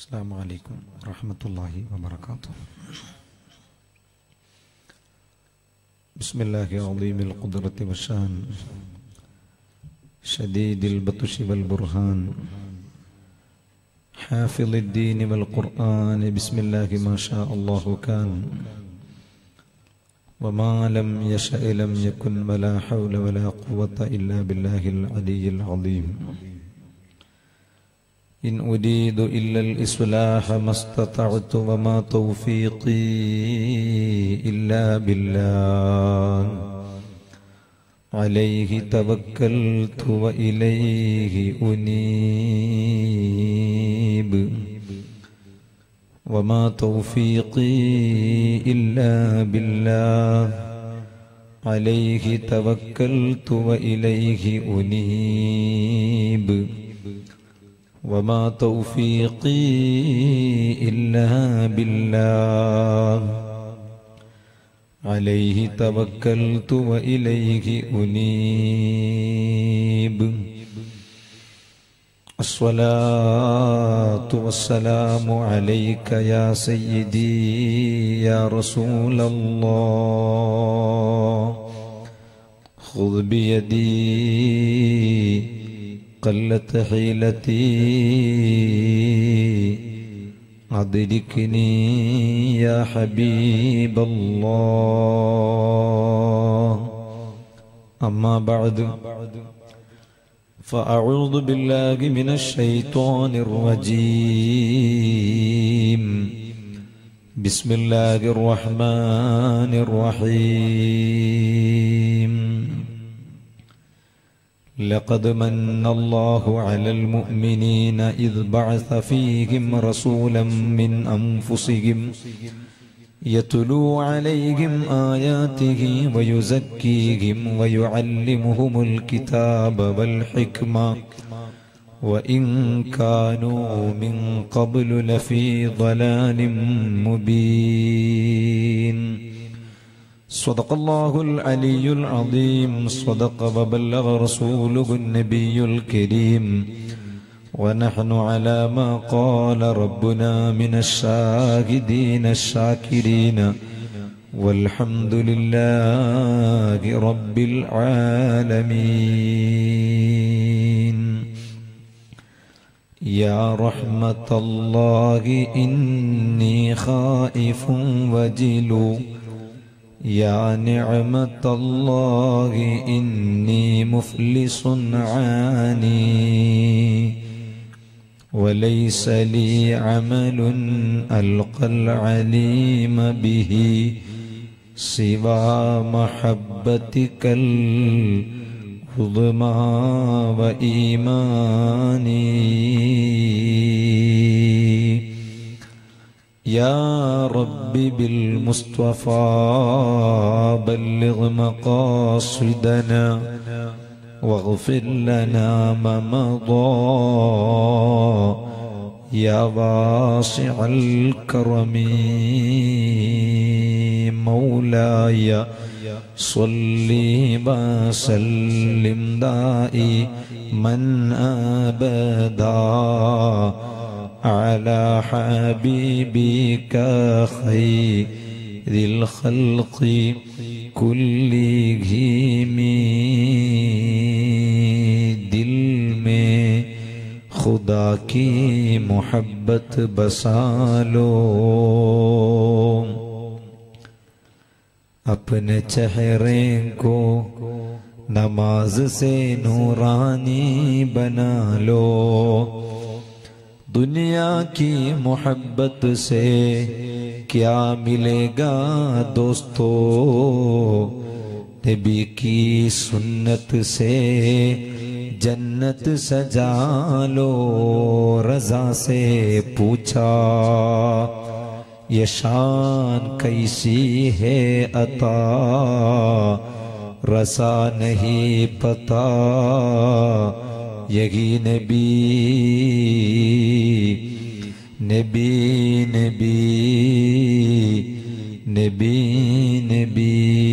السلام عليكم ورحمة الله وبركاته بسم الله عظيم القدرة والشان شديد البطش والبرهان حافظ الدين والقرآن بسم الله ما شاء الله كان وما لم يشأ لم يكن ولا حول ولا قوة إلا بالله العلي العظيم إن أريد إلا الإصلاح ما استطعت وما توفيقي إلا بالله عليه توكلت وإليه أنيب وما توفيقي إلا بالله عليه توكلت وإليه أنيب وما توفيقي إلا بالله عليه توكلت وإليه أنيب الصلاة والسلام عليك يا سيدي يا رسول الله خذ بيدي قلت حيلتي أدركني يا حبيب الله أما بعد فأعوذ بالله من الشيطان الرجيم بسم الله الرحمن الرحيم لقد من الله على المؤمنين إذ بعث فيهم رسولا من أنفسهم يتلو عليهم آياته ويزكيهم ويعلمهم الكتاب والحكمة وإن كانوا من قبل لفي ضلال مبين صدق الله العلي العظيم صدق وبلغ رسوله النبي الكريم ونحن على ما قال ربنا من الشاهدين الشاكرين والحمد لله رب العالمين يا رحمة الله إني خائف وجل يا نعمة الله إني مفلس عاني وليس لي عمل ألقى العليم به سوى محبتك العظمى وإيماني يا رب بالمصطفى بلغ مقاصدنا واغفر لنا ما مضى يا واسع الكرم مولاي صل وسلم دائما ابدا على حبيبك خير الخلق كلهم दिल में खुदा की मोहब्बत बसा लो अपने चेहरे को नमाज से नूरानी बना लो दुनिया की मोहब्बत से क्या मिलेगा दोस्तों नबी की सुन्नत से जन्नत सजा लो रजा से पूछा ये शान कैसी है अता रसा नहीं पता यही नबी नबी नबी നബി നബി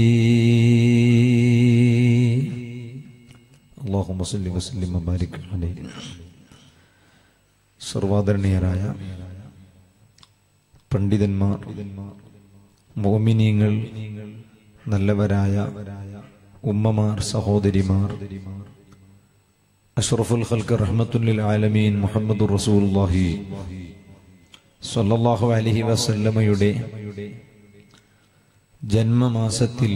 അള്ളാഹുമ്മ സല്ലി വസല്ലിം വബാരിക് അലൈഹി സർവാദരണീയരായ പണ്ഡിതന്മാർ മോമിനീങ്ങൾ നല്ലവരായ ഉമ്മമാർ സഹോദരിമാർ അഷ്റഫുൽ ഖൽക്ക് റഹ്മത്തുല്ലിൽ ആലമീൻ മുഹമ്മദ് റസൂലുള്ളാഹി സ്വല്ലല്ലാഹു അലൈഹി വസല്ലമയുടെ ജന്മമാസത്തിൽ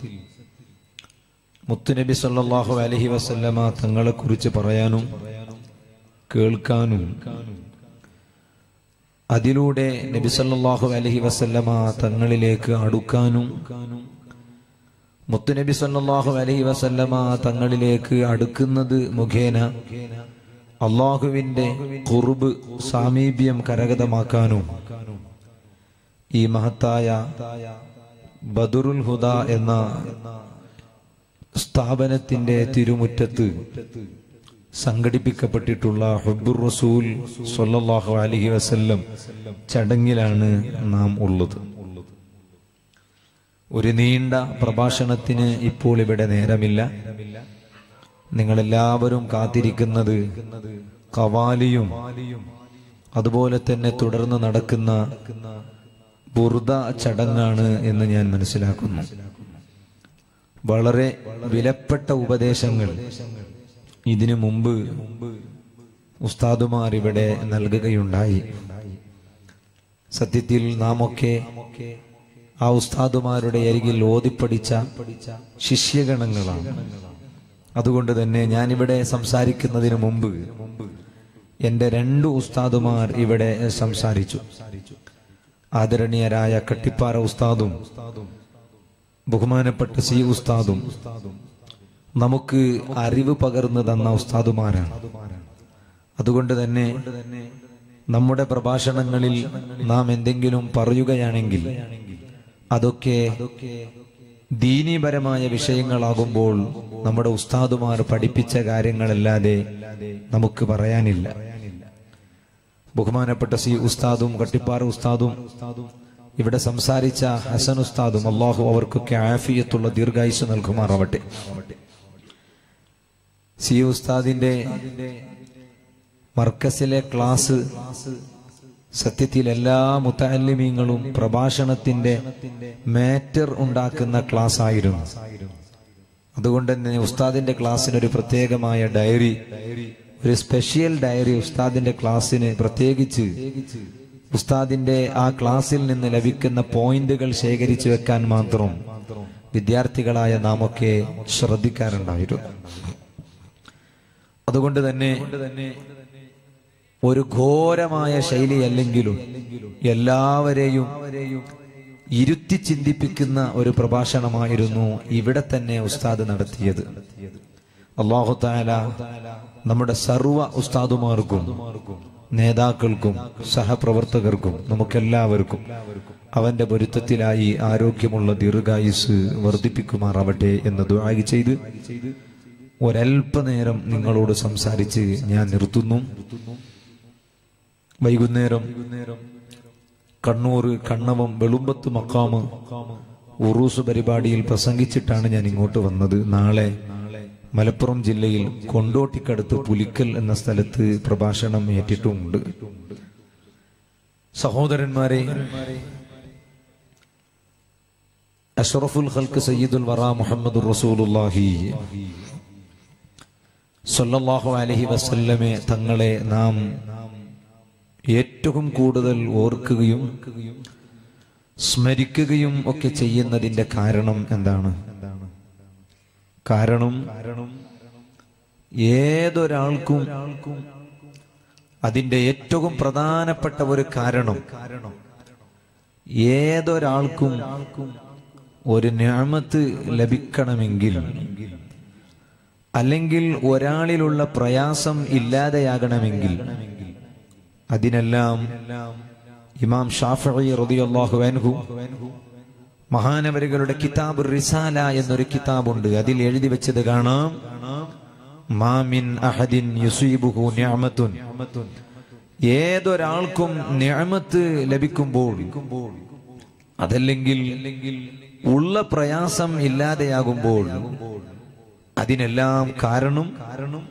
മുത്തുനബി സല്ലല്ലാഹു അലൈഹി വസല്ലമ തങ്ങളെക്കുറിച്ച് പറയാനും കേൾക്കാനും അതിലൂടെ നബി സല്ലല്ലാഹു അലൈഹി വസല്ലമ തങ്ങളിലേക്ക് അടുക്കാനും മുത്തുനബി സല്ലല്ലാഹു അലൈഹി വസല്ലമ തങ്ങളിലേക്ക് അടുക്കുന്നത് മുഖേന അള്ളാഹുവിന്റെ കുറുബ് സാമീപ്യം കരഗതമാക്കാനും ഈ മഹത്തായ ബദുറുൽ ഹുദ എന്ന സ്ഥാപനത്തിന്റെ തിരുമുറ്റത്ത് സംഘടിപ്പിക്കപ്പെട്ടിട്ടുള്ള ഹുബുർ റസൂൽ സല്ലല്ലാഹു അലൈഹി വസല്ലം ചടങ്ങിലാണ് നാം ഉള്ളത് ഒരു നീണ്ട പ്രഭാഷണത്തിന് ഇപ്പോൾ ഇവിടെ നേരമില്ല നിങ്ങളെല്ലാവരും കാത്തിരിക്കുന്നത് കവാലിയും അതുപോലെ തന്നെ തുടർന്ന് നടക്കുന്ന ബുർദ ചടങ്ങാണ് എന്ന് ഞാൻ മനസ്സിലാക്കുന്നു വളരെ വിലപ്പെട്ട ഉപദേശങ്ങൾ ഇതിനു മുമ്പ് ഉസ്താദുമാർ ഇവിടെ നൽകുകയുണ്ടായി സത്യത്തിൽ നാം ഒക്കെ ആ ഉസ്താദുമാരുടെ അരികിൽ ഓതിപ്പടിച്ച ശിഷ്യഗണങ്ങളാണ് അതുകൊണ്ട് തന്നെ ഞാനിവിടെ സംസാരിക്കുന്നതിന് മുമ്പ് എന്റെ രണ്ട് ഉസ്താദുമാർ ഇവിടെ സംസാരിച്ചു ആദരണീയരായ കട്ടിപ്പാറ ഉസ്താദും ബഹുമാനപ്പെട്ട സി ഉസ്താദും നമുക്ക് അറിവ് പകർന്നു തന്ന ഉസ്താദുമാരാണ് അതുകൊണ്ട് തന്നെ നമ്മുടെ പ്രഭാഷണങ്ങളിൽ നാം എന്തെങ്കിലും പറയുകയാണെങ്കിൽ അതൊക്കെ ദീനീപരമായ വിഷയങ്ങളാകുമ്പോൾ നമ്മുടെ ഉസ്താദുമാർ പഠിപ്പിച്ച കാര്യങ്ങളല്ലാതെ നമുക്ക് പറയാനില്ല ബഹുമാനപ്പെട്ട സി ഉസ്താദും കട്ടിപ്പാറ ഉസ്താദും ഇവിടെ സംസാരിച്ച ഹസൻ ഉസ്താദും അള്ളാഹു അവർക്കൊക്കെ ആഫിയത്തുള്ള ദീർഘായുസ് നൽകുമാറാവട്ടെ സി ഉസ്താദിന്റെ മർക്കസിലെ ക്ലാസ് സത്യത്തിൽ എല്ലാ മുത്തല്ലിമീങ്ങളും പ്രഭാഷണത്തിന്റെ മാറ്റർ ഉണ്ടാക്കുന്ന ക്ലാസ് ആയിരുന്നു അതുകൊണ്ട് തന്നെ ഉസ്താദിന്റെ ക്ലാസ്സിന് ഒരു പ്രത്യേകമായ ഡയറി ഒരു സ്പെഷ്യൽ ഡയറി ഉസ്താദിന്റെ ക്ലാസ്സിന് പ്രത്യേകിച്ച് ഉസ്താദിന്റെ ആ ക്ലാസ്സിൽ നിന്ന് ലഭിക്കുന്ന പോയിന്റുകൾ ശേഖരിച്ചു വെക്കാൻ മാത്രം വിദ്യാർത്ഥികളായ നാമൊക്കെ ശ്രദ്ധിക്കാറുണ്ടായിരുന്നു അതുകൊണ്ട് തന്നെ ഒരു ഘോരമായ ശൈലിയല്ലെങ്കിലും എല്ലാവരെയും ഇരുത്തി ചിന്തിപ്പിക്കുന്ന ഒരു പ്രഭാഷണമായിരുന്നു ഇവിടെ തന്നെ ഉസ്താദ് നടത്തിയത് അള്ളാഹു താല നമ്മുടെ സർവ ഉസ്താദുമാർക്കും നേതാക്കൾക്കും സഹപ്രവർത്തകർക്കും നമുക്കെല്ലാവർക്കും അവന്റെ പൊരുത്തത്തിലായി ആരോഗ്യമുള്ള ദീർഘായുസ് വർദ്ധിപ്പിക്കുമാറാവട്ടെ എന്ന് ദുആയി ചെയ്ത് ഒരൽപ്പനേരം നിങ്ങളോട് സംസാരിച്ച് ഞാൻ നിർത്തുന്നു വൈകുന്നേരം കണ്ണൂർ കണ്ണവം വെളുമ്പത്ത് മക്കാമ് ഉറൂസ് പരിപാടിയിൽ പ്രസംഗിച്ചിട്ടാണ് ഞാൻ ഇങ്ങോട്ട് വന്നത് നാളെ മലപ്പുറം ജില്ലയിൽ കൊണ്ടോട്ടിക്കടുത്ത് പുലിക്കൽ എന്ന സ്ഥലത്ത് പ്രഭാഷണം ഏറ്റിട്ടുമുണ്ട് സഹോദരന്മാരെ അഷ്റഫുൽ ഖൽക്ക് സയ്യിദുൽ വറ മുഹമ്മദ് റസൂലുള്ളാഹി സല്ലല്ലാഹു അലൈഹി വസല്ലമെ തങ്ങളെ നാം ഏറ്റവും കൂടുതൽ ഓർക്കുകയും സ്മരിക്കുകയും ഒക്കെ ചെയ്യുന്നതിന്റെ കാരണം എന്താണ് കാരണം ഏതൊരാൾക്കും അതിന്റെ ഏറ്റവും പ്രധാനപ്പെട്ട ഒരു കാരണം ഏതൊരാൾക്കും ഒരു ഞാമത്ത് ലഭിക്കണമെങ്കിൽ അല്ലെങ്കിൽ ഒരാളിലുള്ള പ്രയാസം ഇല്ലാതെയാകണമെങ്കിൽ അതിനെല്ലാം ഇമാം ഷാഫി റളിയല്ലാഹു അൻഹു മഹാനവരുകളുടെ കിതാബ് റിസാല എന്നൊരു കിതാബുണ്ട് അതിൽ എഴുതി വെച്ചത് കാണാം മാമിൻ അഹദിൻ യുസീബുഹു നിഅമത്തുൻ ഏതൊരാൾക്കും നിഅമത്ത് ലഭിക്കുമ്പോൾ അതല്ലെങ്കിൽ ഉള്ള പ്രയാസം ഇല്ലാതെയാകുമ്പോൾ അതിനെല്ലാം കാരണം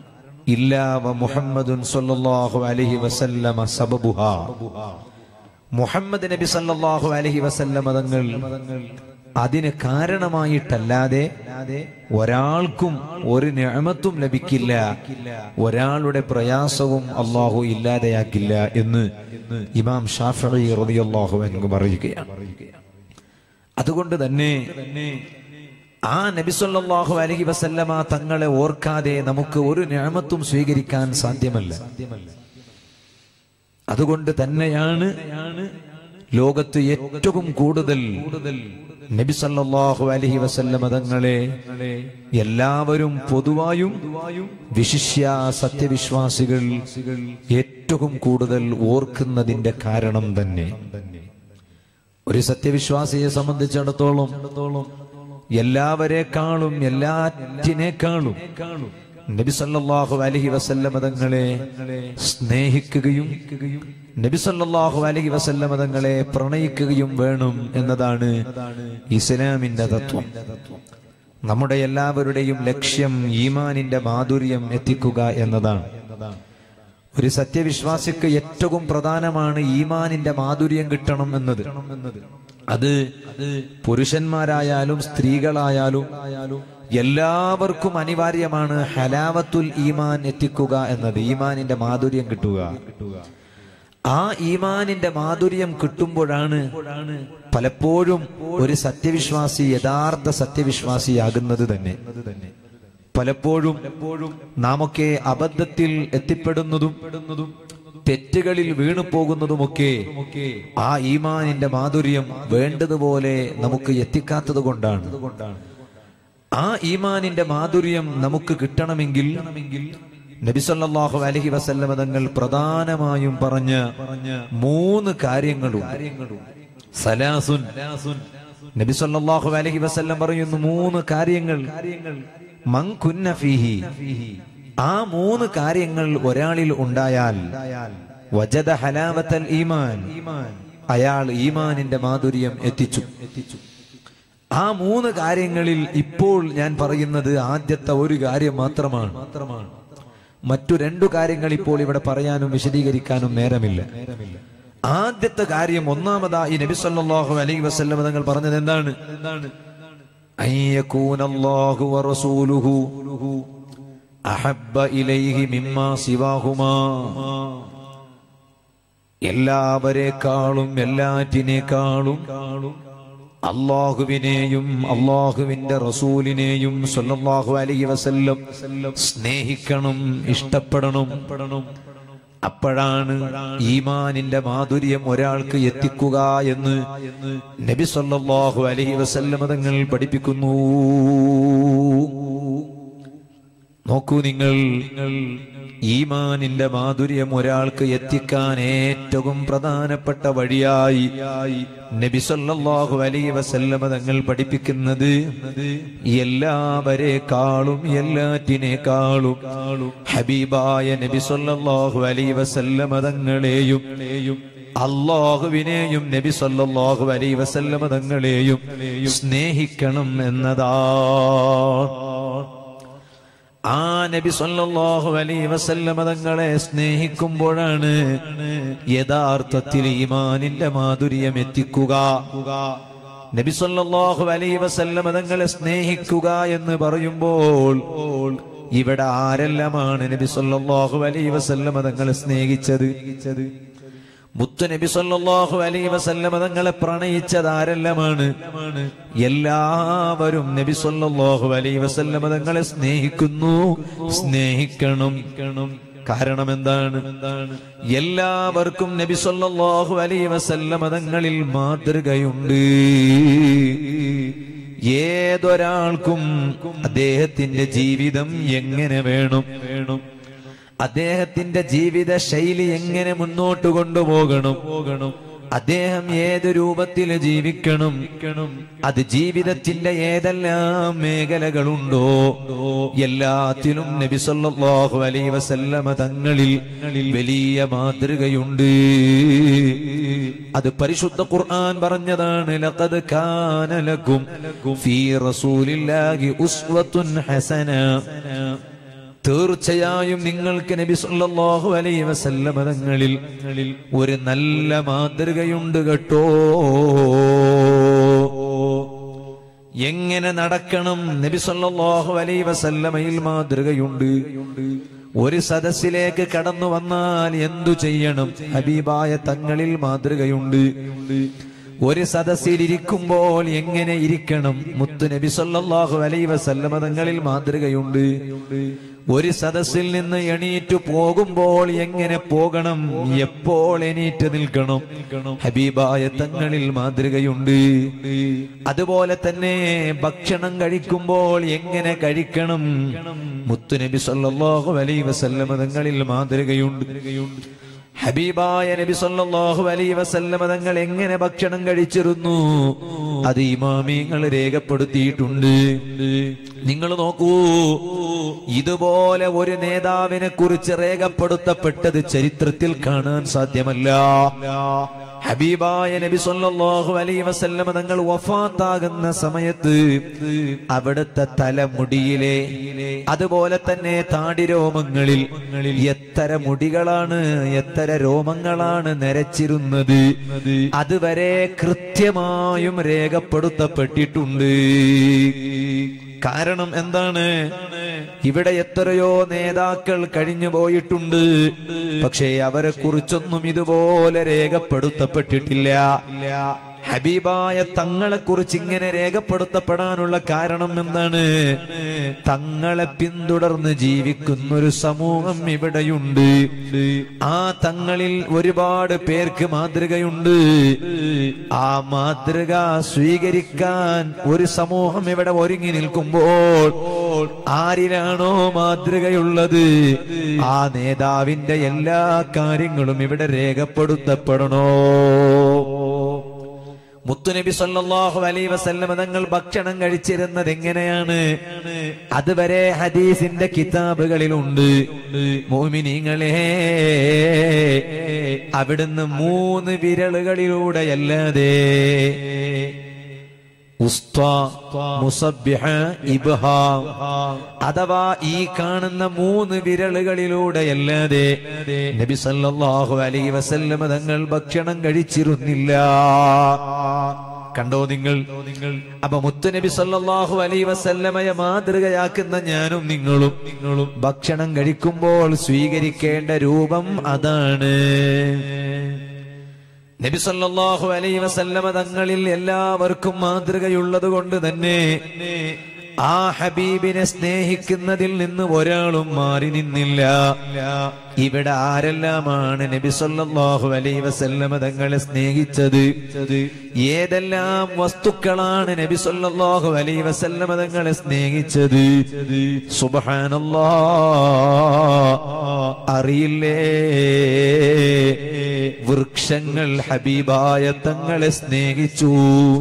ഇല്ലാ വ മുഹമ്മദുൻ സല്ലല്ലാഹു അലൈഹി വസല്ലമ സബബുഹ മുഹമ്മദ് നബി സല്ലല്ലാഹു അലൈഹി വസല്ലം തങ്ങൾ അതിന് കാരണമായിട്ടല്ലാതെ ഒരാൾക്കും ഒരു നിഅമത്തും ലഭിക്കില്ല ഒരാളുടെ പ്രയാസവും അള്ളാഹു ഇല്ലാതെയാക്കില്ല എന്ന് ഇമാം ഷാഫി റളിയല്ലാഹു അൻഹു പറയുകയാണ് അതുകൊണ്ട് തന്നെ ആ നബി സല്ലല്ലാഹു അലൈഹി വസല്ലമ തങ്ങളെ ഓർക്കാതെ നമുക്ക് ഒരു നിഅമത്തും സ്വീകരിക്കാൻ സാധ്യമല്ല അതുകൊണ്ട് തന്നെയാണ് ലോകത്ത് ഏറ്റവും കൂടുതൽ നബി സല്ലല്ലാഹു അലൈഹി വസല്ലമ തങ്ങളെ എല്ലാവരും പൊതുവായും വിശിഷ്യ സത്യവിശ്വാസികൾ ഏറ്റവും കൂടുതൽ ഓർക്കുന്നതിന്റെ കാരണം തന്നെ ഒരു സത്യവിശ്വാസിയെ സംബന്ധിച്ചിടത്തോളം എല്ലാവരെക്കാളും എല്ലാറ്റിനേക്കാളും നബി സല്ലല്ലാഹു അലൈഹി വസല്ലമ തങ്ങളെ സ്നേഹിക്കുകയും നബി സല്ലല്ലാഹു അലൈഹി വസല്ലമ തങ്ങളെ പ്രണയിക്കുകയും വേണം എന്നതാണ് ഇസ്ലാമിന്റെ തത്വം നമ്മുടെ എല്ലാവരുടെയും ലക്ഷ്യം ഈമാനിന്റെ മാധുര്യം എത്തിക്കുക എന്നതാണ് ഒരു സത്യവിശ്വാസിക്ക് ഏറ്റവും പ്രധാനമാണ് ഈമാനിന്റെ മാധുര്യം കിട്ടണം എന്നത് അത് പുരുഷന്മാരായാലും സ്ത്രീകളായാലും എല്ലാവർക്കും അനിവാര്യമാണ് ഹലാവത്തുൽ ഈമാൻ എത്തിക്കുക എന്നത് ഈമാനിന്റെ മാധുര്യം കിട്ടുക ആ ഈമാനിന്റെ മാധുര്യം കിട്ടുമ്പോഴാണ് പലപ്പോഴും ഒരു സത്യവിശ്വാസി യഥാർത്ഥ സത്യവിശ്വാസിയാകുന്നത് തന്നെ പലപ്പോഴും നാമൊക്കെ അബദ്ധത്തിൽ എത്തിപ്പെടുന്നതും തെറ്റുകളിൽ വീണു പോകുന്നതുമൊക്കെ ആ ഈമാനിന്റെ മാധുര്യം വേണ്ടതുപോലെ നമുക്ക് എത്തിക്കാത്തത് കൊണ്ടാണ് ആ ഈമാനിന്റെ മാധുര്യം നമുക്ക് കിട്ടണമെങ്കിൽ നബിസല്ലാഹു അലഹി വസല്ലമ തങ്ങൾ പ്രധാനമായും പറഞ്ഞ മൂന്ന് കാര്യങ്ങളും സലാസുൻ നബിസല്ലാഹു അലഹി വസല്ലം പറയുന്നു മൂന്ന് കാര്യങ്ങൾ മങ്കുന്ന ഫീഹി ആ മൂന്ന് കാര്യങ്ങൾ ഒരാളിൽ ഉണ്ടായാൽ വജദ ഹലാവത്തൽ ഈമാൻ അയാൾ ഈമാനിന്റെ മാധുര്യം എത്തിച്ചു ആ മൂന്ന് കാര്യങ്ങളിൽ ഇപ്പോൾ ഞാൻ പറയുന്നത് ആദ്യത്തെ ഒരു കാര്യം മാത്രമാണ് മറ്റു രണ്ടു കാര്യങ്ങൾ ഇപ്പോൾ ഇവിടെ പറയാനും വിശദീകരിക്കാനും നേരമില്ല ആദ്യത്തെ കാര്യം ഒന്നാമതായി നബി സല്ലല്ലാഹു അലൈഹി വസല്ലം തങ്ങൾ പറഞ്ഞത് എന്താണ് എന്താണ് അയ്യകൂനല്ലാഹു വറസൂലുഹു അഹബ്ബ ഇലൈഹി മിമ്മാ സിവാഹുമാ എല്ലാവരെക്കാളും എല്ലാറ്റിനേക്കാളും അള്ളാഹുവിനെയും അള്ളാഹുവിന്റെ റസൂലിനെയും സല്ലല്ലാഹു അലൈഹി വസല്ലം സ്നേഹിക്കണം ഇഷ്ടപ്പെടണം അപ്പോഴാണ് ഈമാനിന്റെ മാധുര്യം ഒരാൾക്ക് എത്തിക്കുക എന്ന് നബി സല്ലല്ലാഹു അലൈഹി വസല്ലം തങ്ങൾ പഠിപ്പിക്കുന്നു നോക്കൂ നിങ്ങൾ ഈമാനിന്റെ മാധുര്യം ഒരാൾക്ക് എത്തിക്കാൻ ഏറ്റവും പ്രധാനപ്പെട്ട വഴിയായി നബി സല്ലല്ലാഹു അലൈഹി വസല്ലമ തങ്ങൾ പഠിപ്പിക്കുന്നത് എല്ലാവരെക്കാളും എല്ലാറ്റിനേക്കാളും ഹബീബായ നബി സല്ലല്ലാഹു അലൈഹി വസല്ലമ തങ്ങളെയും അള്ളാഹുവിനെയും നബി സല്ലല്ലാഹു അലൈഹി വസല്ലമ തങ്ങളെയും സ്നേഹിക്കണം എന്നതാ ആ നബി സല്ലല്ലാഹു അലൈഹി വസല്ലമ തങ്ങളെ സ്നേഹിക്കുമ്പോഴാണ് യഥാർത്ഥത്തിൽ ഈമാനിന്റെ മാധുര്യം എത്തിക്കുക നബി സല്ലല്ലാഹു അലൈഹി വസല്ലമ തങ്ങളെ സ്നേഹിക്കുക എന്ന് പറയുമ്പോൾ ഇവിടെ ആരെല്ലാമാണ് നബി സല്ലല്ലാഹു അലൈഹി വസല്ലമ തങ്ങളെ സ്നേഹിച്ചത് മുത്തു നബി സല്ലല്ലാഹു അലൈഹി വസല്ലമ തങ്ങളെ പ്രണയിച്ചത് ആരെല്ലാമാണ് എല്ലാവരും നബി സല്ലല്ലാഹു അലൈഹി വസല്ലമ തങ്ങളെ സ്നേഹിക്കുന്നു സ്നേഹിക്കണം കാരണം എന്താണ് എല്ലാവർക്കും നബി സല്ലല്ലാഹു അലൈഹി വസല്ലമ തങ്ങളിൽ മാതൃകയുണ്ട് ഏതൊരാൾക്കും അദ്ദേഹത്തിന്റെ ജീവിതം എങ്ങനെ വേണം വേണം അദ്ദേഹത്തിന്റെ ജീവിത ശൈലി എങ്ങനെ മുന്നോട്ട് കൊണ്ടുപോകണം പോകണം അദ്ദേഹം ഏത് രൂപത്തിൽ ജീവിക്കണം അത് ജീവിതത്തിന്റെ ഏതെല്ലാം മേഖലകളുണ്ടോ എല്ലാത്തിലും നബി സല്ലല്ലാഹു അലൈഹി വസല്ലമ തങ്ങളിൽ വലിയ മാതൃകയുണ്ട് അത് പരിശുദ്ധ ഖുർആൻ പറഞ്ഞതാണ് ലഖദ് കാന ലക്കും ഫീ റസൂലില്ലാഹി ഉസ്വത്തുൻ ഹസന തീർച്ചയായും നിങ്ങൾക്ക് നബി സല്ലല്ലാഹു അലൈഹി വസല്ലമ തങ്ങളിൽ ഒരു നല്ല മാതൃകയുണ്ട് കേട്ടോ എങ്ങനെ നടക്കണം നബി സല്ലല്ലാഹു അലൈഹി വസല്ലമയിൽ മാതൃകയുണ്ട് ഒരു സദസ്സിലേക്ക് കടന്നു വന്നാൽ എന്തു ചെയ്യണം ഹബീബായ തങ്ങളിൽ മാതൃകയുണ്ട് ഒരു സദസ്സിൽ ഇരിക്കുമ്പോൾ എങ്ങനെ ഇരിക്കണം മുത്തു നബി സല്ലല്ലാഹു അലൈഹി വസല്ലമ തങ്ങളിൽ മാതൃകയുണ്ട് ഒരു സദസ്സിൽ നിന്ന് എണീറ്റു പോകുമ്പോൾ എങ്ങനെ പോകണം എപ്പോൾ എണീറ്റ് നിൽക്കണം ഹബീബായ തങ്ങളിൽ മാതൃകയുണ്ട് അതുപോലെ തന്നെ ഭക്ഷണം കഴിക്കുമ്പോൾ എങ്ങനെ കഴിക്കണം മുത്തുനബി സല്ലല്ലാഹു അലൈഹി വസല്ലമ തങ്ങളിൽ മാതൃകയുണ്ട് ഹബീബായ നബി സല്ലല്ലാഹു അലൈഹി വസല്ലമ തങ്ങൾ എങ്ങനെ ഭക്ഷണം കഴിച്ചിരുന്നു അത് ഇമാമിങ്ങൾ രേഖപ്പെടുത്തിയിട്ടുണ്ട് നിങ്ങൾ നോക്കൂ ഇതുപോലെ ഒരു നേതാവിനെ കുറിച്ച് രേഖപ്പെടുത്തപ്പെട്ടത് ചരിത്രത്തിൽ കാണാൻ സാധ്യമല്ല ഹബീബായ നബി സല്ലല്ലാഹു അലൈഹി വസല്ലമ തങ്ങൾ വഫാത്താകുന്ന സമയത്ത് അവിടുത്തെ തലമുടിയിലെ അതുപോലെ തന്നെ താടിരോമങ്ങളിൽ എത്ര മുടികളാണ് എത്ര രോമങ്ങളാണ് നരച്ചിരുന്നത് അതുവരെ കൃത്യമായും രേഖപ്പെടുത്തപ്പെട്ടിട്ടുണ്ട് കാരണം എന്താണ് ഇവിടെ എത്രയോ നേതാക്കൾ കഴിഞ്ഞു പോയിട്ടുണ്ട് പക്ഷേ അവരെ കുറിച്ചൊന്നും ഇതുപോലെ രേഖപ്പെടുത്തപ്പെട്ടിട്ടില്ല ഹബീബായ തങ്ങളെ കുറിച്ച് ഇങ്ങനെ രേഖപ്പെടുത്തപ്പെടാനുള്ള കാരണം എന്താണ് തങ്ങളെ പിന്തുടർന്ന് ജീവിക്കുന്ന ഒരു സമൂഹം ഇവിടെയുണ്ട് ആ തങ്ങളിൽ ഒരുപാട് പേർക്ക് മാതൃകയുണ്ട് ആ മാതൃക സ്വീകരിക്കാൻ ഒരു സമൂഹം ഇവിടെ ഒരുങ്ങി നിൽക്കുമ്പോൾ ആരിലാണോ മാതൃകയുള്ളത് ആ നേതാവിന്റെ എല്ലാ കാര്യങ്ങളും ഇവിടെ രേഖപ്പെടുത്തപ്പെടണോ മുത്തുനബി സല്ലല്ലാഹു അലൈഹി വസല്ലമ തങ്ങൾ ഭക്ഷണം കഴിച്ചിരുന്നത് എങ്ങനെയാണ് അതുവരെ ഹദീസിന്റെ കിതാബുകളിലുണ്ട് മോമിനിങ്ങളെ അവിടുന്ന് മൂന്ന് വിരലുകളിലൂടെയല്ലാതെ ഉസ്ത, മുസബ്ബിഹ, ഇബ്ഹാം. അഥവാ ഈ കാണുന്ന മൂന്ന് വിരലുകളിലൂടെയല്ലാതെ നബി സല്ലല്ലാഹു അലൈഹി വസല്ലമ തങ്ങൾ ഭക്ഷണം കഴിച്ചിരുന്നില്ല കണ്ടോ നിങ്ങൾ അപ്പൊ മുത്തുനബി സല്ലല്ലാഹു അലൈഹി വസല്ലമയെ മാതൃകയാക്കുന്ന ഞാനും നിങ്ങളും നിങ്ങളും ഭക്ഷണം കഴിക്കുമ്പോൾ സ്വീകരിക്കേണ്ട രൂപം അതാണ് നബി സല്ലല്ലാഹു അലൈഹി വസല്ലമ തങ്ങളിൽ എല്ലാവർക്കും മാതൃകയുള്ളത് കൊണ്ട് തന്നെ ആ ഹബീബിനെ സ്നേഹിക്കുന്നതിൽ നിന്ന് ഒരാളും മാറി നിന്നില്ല ഇവിടെ ആരെല്ലാമാണ് നബി സല്ലല്ലാഹു അലൈഹി വസല്ലമ തങ്ങളെ സ്നേഹിച്ചത് ഏതെല്ലാം വസ്തുക്കളാണ് നബി സല്ലല്ലാഹു അലൈഹി വസല്ലമ തങ്ങളെ സ്നേഹിച്ചത് സുബ്ഹാനല്ലാ അറിയില്ലേ വൃക്ഷങ്ങൾ ഹബീബായ തങ്ങളെ സ്നേഹിച്ചു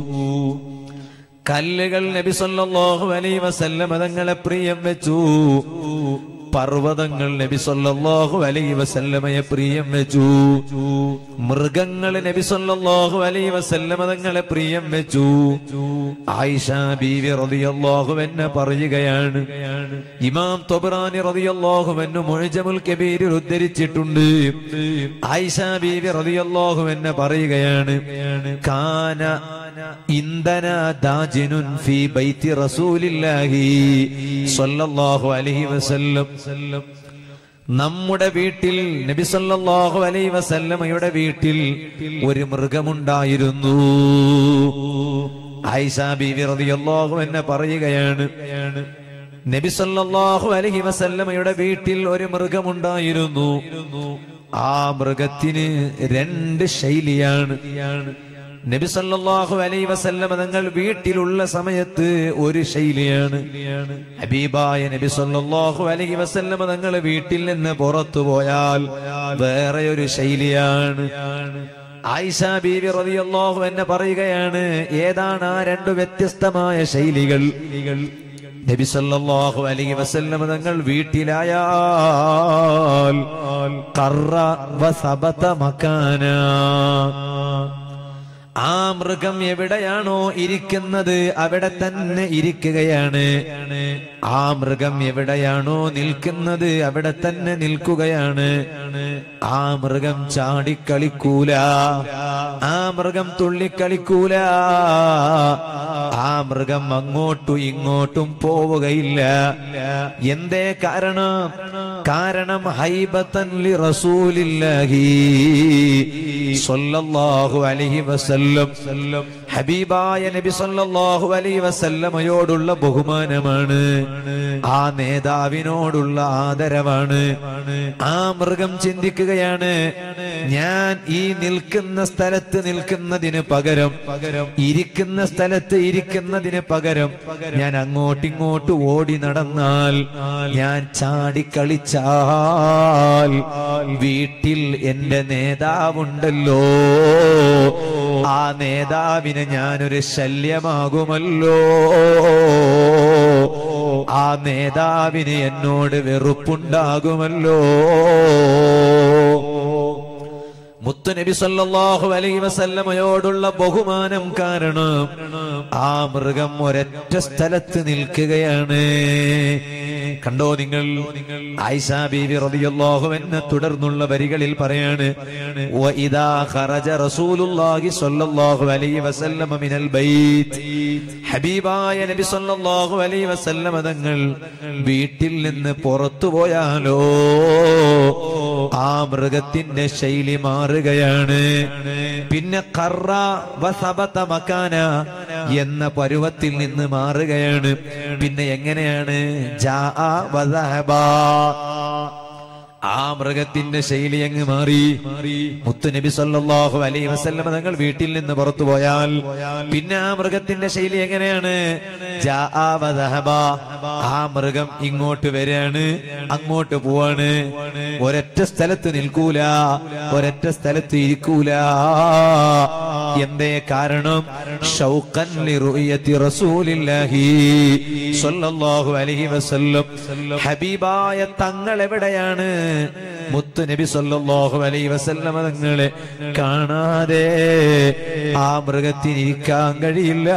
കല്ലുകൾ നബി സല്ലല്ലാഹു അലൈഹി വസല്ലമ തങ്ങളെ പ്രിയം വെച്ചു പർവ്വതങ്ങൾ നബി സല്ലല്ലാഹു അലൈഹി വസല്ലമയെ പ്രിയം വെച്ചു മൃഗങ്ങൾ നബി സല്ലല്ലാഹു അലൈഹി വസല്ലമ തങ്ങളെ പ്രിയം വെച്ചു ആയിഷ ബീവി റളിയല്ലാഹു അൻഹ പറയുകയാണ് ഇമാം തൊബ്രാനി റളിയല്ലാഹു അൻഹു മുഅ്ജമുൽ കബീരിൽ ഉദ്ധരിച്ചിട്ടുണ്ട് ആയിഷ ബീവി റളിയല്ലാഹു അൻഹ പറയുകയാണ് കാന ഇന്ധന ദാജിനുൻ ഫി ബൈത്തി റസൂലില്ലാഹി സ്വല്ലല്ലാഹു അലൈഹി വസല്ലം നമ്മുടെ വീട്ടിൽ നബി സല്ലല്ലാഹു അലൈഹി വസല്ലമയുടെ വീട്ടിൽ ഒരു മൃഗമുണ്ടായിരുന്നു ആയിഷ ബീവി റളിയല്ലാഹു അൻഹ പറയുകയാണ് നബി സല്ലല്ലാഹു അലൈഹി വസല്ലമയുടെ വീട്ടിൽ ഒരു മൃഗമുണ്ടായിരുന്നു ആ മൃഗത്തിന് രണ്ട് ശൈലിയാണ് നബി സല്ലല്ലാഹു അലൈഹി വസല്ലമ തങ്ങൾ വീട്ടിലുള്ള സമയത്ത് ഒരു ശൈലിയാണ് ഹബീബായ നബി സല്ലല്ലാഹു അലൈഹി വസല്ലമ തങ്ങൾ വീട്ടിൽ നിന്ന് പുറത്തു പോയാൽ വേറെ ഒരു ശൈലിയാണ് ആയിഷ ബീവി റളിയല്ലാഹു എന്നെ പറയുകയാണ് ഏതാണ് ആ രണ്ട് വ്യത്യസ്തമായ ശൈലികൾ നബി സല്ലല്ലാഹു അലൈഹി വസല്ലമ തങ്ങൾ വീട്ടിലായാൽ ഖറ വസബത മക്കാന ആ മൃഗം എവിടെയാണോ ഇരിക്കുന്നത് അവിടെ തന്നെ ഇരിക്കുകയാണ് ആ മൃഗം എവിടെയാണോ നിൽക്കുന്നത് അവിടെ തന്നെ നിൽക്കുകയാണ് ആ മൃഗം ചാടിക്കളിക്കൂല ആ മൃഗം തുള്ളിക്കളിക്കൂല ആ മൃഗം അങ്ങോട്ടും ഇങ്ങോട്ടും പോവുകയില്ല എന്തേ കാരണം കാരണം ഹൈബത്തൻ ലി റസൂലില്ലാഹി സ്വല്ലല്ലാഹു അലൈഹി വസല്ലം ഹബീബായ നബി സല്ലല്ലാഹു അലൈഹി വസല്ലമയോടുള്ള ബഹുമാനമാണ് ആ നേതാവിനോടുള്ള ആദരവാണ് ആ മൃഗം ചിന്തിക്കുകയാണ് ഞാൻ ഈ നിൽക്കുന്ന സ്ഥലത്ത് നിൽക്കുന്നതിന് പകരം പകരം ഇരിക്കുന്ന സ്ഥലത്ത് ഇരിക്കുന്നതിന് പകരം ഞാൻ അങ്ങോട്ടിങ്ങോട്ട് ഓടി നടന്നാൽ ഞാൻ ചാടിക്കളിച്ചാൽ വീട്ടിൽ എന്റെ നേതാവുണ്ടല്ലോ ആ നേതാവിന് ഞാനൊരു ശല്യമാകുമല്ലോ ആ നേതാവിന് എന്നോട് വെറുപ്പുണ്ടാകുമല്ലോ മുത്തുനബി സല്ലല്ലാഹു അലൈഹി വസല്ലമയോടുള്ള ബഹുമാനം കാരണം ആ മൃഗം ഒരൊറ്റ സ്ഥലത്ത് നിൽക്കുകയാണ് കണ്ടോ നിങ്ങൾ ആയിഷ ബീവി റളിയല്ലാഹു അൻഹ തുടർന്നുള്ള വരികളിൽ പറയാണ് വഇദാ ഖറജ റസൂലുള്ളാഹി സ്വല്ലല്ലാഹു അലൈഹി വസല്ലമ മിനൽ ബൈത്ത് ഹബീബായ നബി സല്ലല്ലാഹു അലൈഹി വസല്ലമ തങ്ങൾ വീട്ടിൽ നിന്ന് പുറത്തു പോയാലോ ആ മൃഗത്തിന്റെ ശൈലി മാറുകയാണ് പിന്നെ കറ വസബത മക്കാന എന്ന പരുവത്തിൽ നിന്ന് മാറുകയാണ് പിന്നെ എങ്ങനെയാണ് ജാ വദഹബ ആ മൃഗത്തിന്റെ ശൈലി അങ്ങ് മാറി മുത്തുനബി സല്ലല്ലാഹു അലൈഹി വസല്ലം തങ്ങൾ വീട്ടിൽ നിന്ന് പുറത്തു പോയാൽ പിന്നെ ആ മൃഗത്തിന്റെ ശൈലി എങ്ങനെയാണ് ജാആ വദഹബ. ആ മൃഗം ഇങ്ങോട്ട് വരികയാണ് അങ്ങോട്ട് പോവാണ് ഒരൊറ്റ സ്ഥലത്ത് നിൽക്കൂല ഒരൊറ്റ സ്ഥലത്ത് ഇരിക്കൂല എന്തേ കാരണം ഷൗഖൻ ലിറുയത്തി റസൂലില്ലാഹി സ്വല്ലല്ലാഹു അലൈഹി വസല്ലം ഹബീബായ തങ്ങൾ എവിടെയാണ് മുത്തു നബി സല്ലല്ലാഹു അലൈഹി വസല്ലം തങ്ങളെ കാണാതെ ആ മൃഗത്തിന് ഇരിക്കാൻ കഴിയില്ല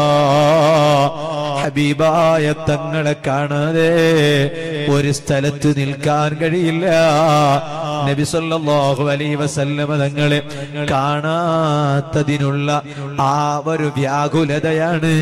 ഹബീബായ തങ്ങളെ കാണാതെ ഒരു സ്ഥലത്ത് നിൽക്കാൻ കഴിയില്ല നബി സല്ലല്ലാഹു അലൈഹി വസല്ലമ തങ്ങളെ കാണാത്തതിനുള്ള ആ ഒരു വ്യാകുലതയാണ്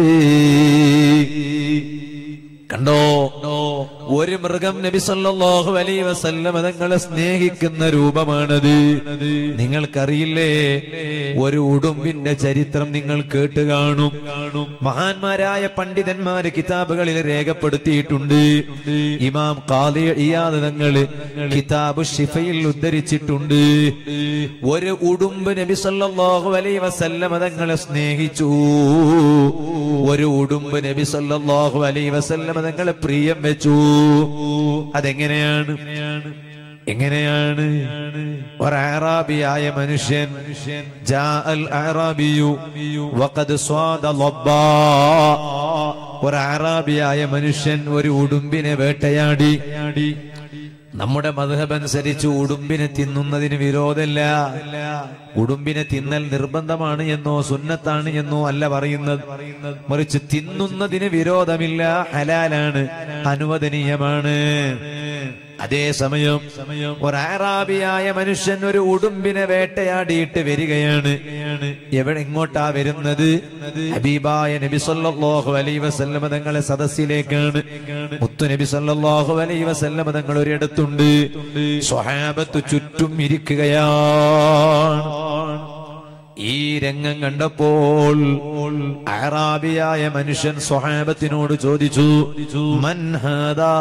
കണ്ടോ ഒരു മൃഗം നബി സല്ലല്ലാഹു അലൈഹി വസല്ലമ തങ്ങളെ സ്നേഹിക്കുന്ന രൂപമാണത് നിങ്ങൾക്കറിയില്ലേ ഒരു ഉടുമ്പിന്റെ ചരിത്രം നിങ്ങൾ കേട്ട് കാണും മഹാന്മാരായ പണ്ഡിതന്മാര് കിതാബുകളിൽ രേഖപ്പെടുത്തിയിട്ടുണ്ട് ഇമാം ഖാദി ഇയാദ് തങ്ങള് കിതാബ് ഷിഫയിൽ ഉദ്ധരിച്ചിട്ടുണ്ട് ഒരു ഉടുമ്പ് നബി സല്ലല്ലാഹു അലൈഹി വസല്ലമ തങ്ങളെ സ്നേഹിച്ചു ഒരു ഉടുമ്പ് നബി സല്ലല്ലാഹു അലൈഹി വസല്ലമ തങ്ങളെ പ്രിയം വെച്ചു അതെങ്ങനെയാണ് എങ്ങനെയാണ് ഒരാറാബിയായ മനുഷ്യൻ ജാ അൽ അറാബിയു വഖദ് സ്വാദ ലബ്ബാ ഒരാറാബിയായ മനുഷ്യൻ ഒരു ഉടുമ്പിനെ വേട്ടയാടി നമ്മുടെ മധുഹബ് അനുസരിച്ച് ഉടുമ്പിനെ തിന്നുന്നതിന് വിരോധമില്ല ഉടുമ്പിനെ തിന്നൽ നിർബന്ധമാണ് എന്നോ സുന്നത്താണ് എന്നോ അല്ല പറയുന്നത് മറിച്ച് തിന്നുന്നതിന് വിരോധമില്ല ഹലാലാണ് അനുവദനീയമാണ് അതേസമയം ഒരാറാബിയായ മനുഷ്യൻ ഒരു ഉടുമ്പിനെ വേട്ടയാടിയിട്ട് വരികയാണ് എവിടെ എങ്ങോട്ടാ വരുന്നത് ഹബീബായ നബി സല്ലല്ലാഹു അലൈഹി വസല്ലമ തങ്ങളെ സദസ്സിലേക്കാണ് മുത്തു നബി സല്ലല്ലാഹു അലൈഹി വസല്ലമ തങ്ങൾ ഒരിടത്തുണ്ട് സ്വഹാബത്ത് ചുറ്റും ഇരിക്കുകയാണ് ഈ രംഗം കണ്ടപ്പോൾ അറാബിയായ മനുഷ്യൻ സ്വഹാബത്തിനോട് ചോദിച്ചു മൻ ഹാദാ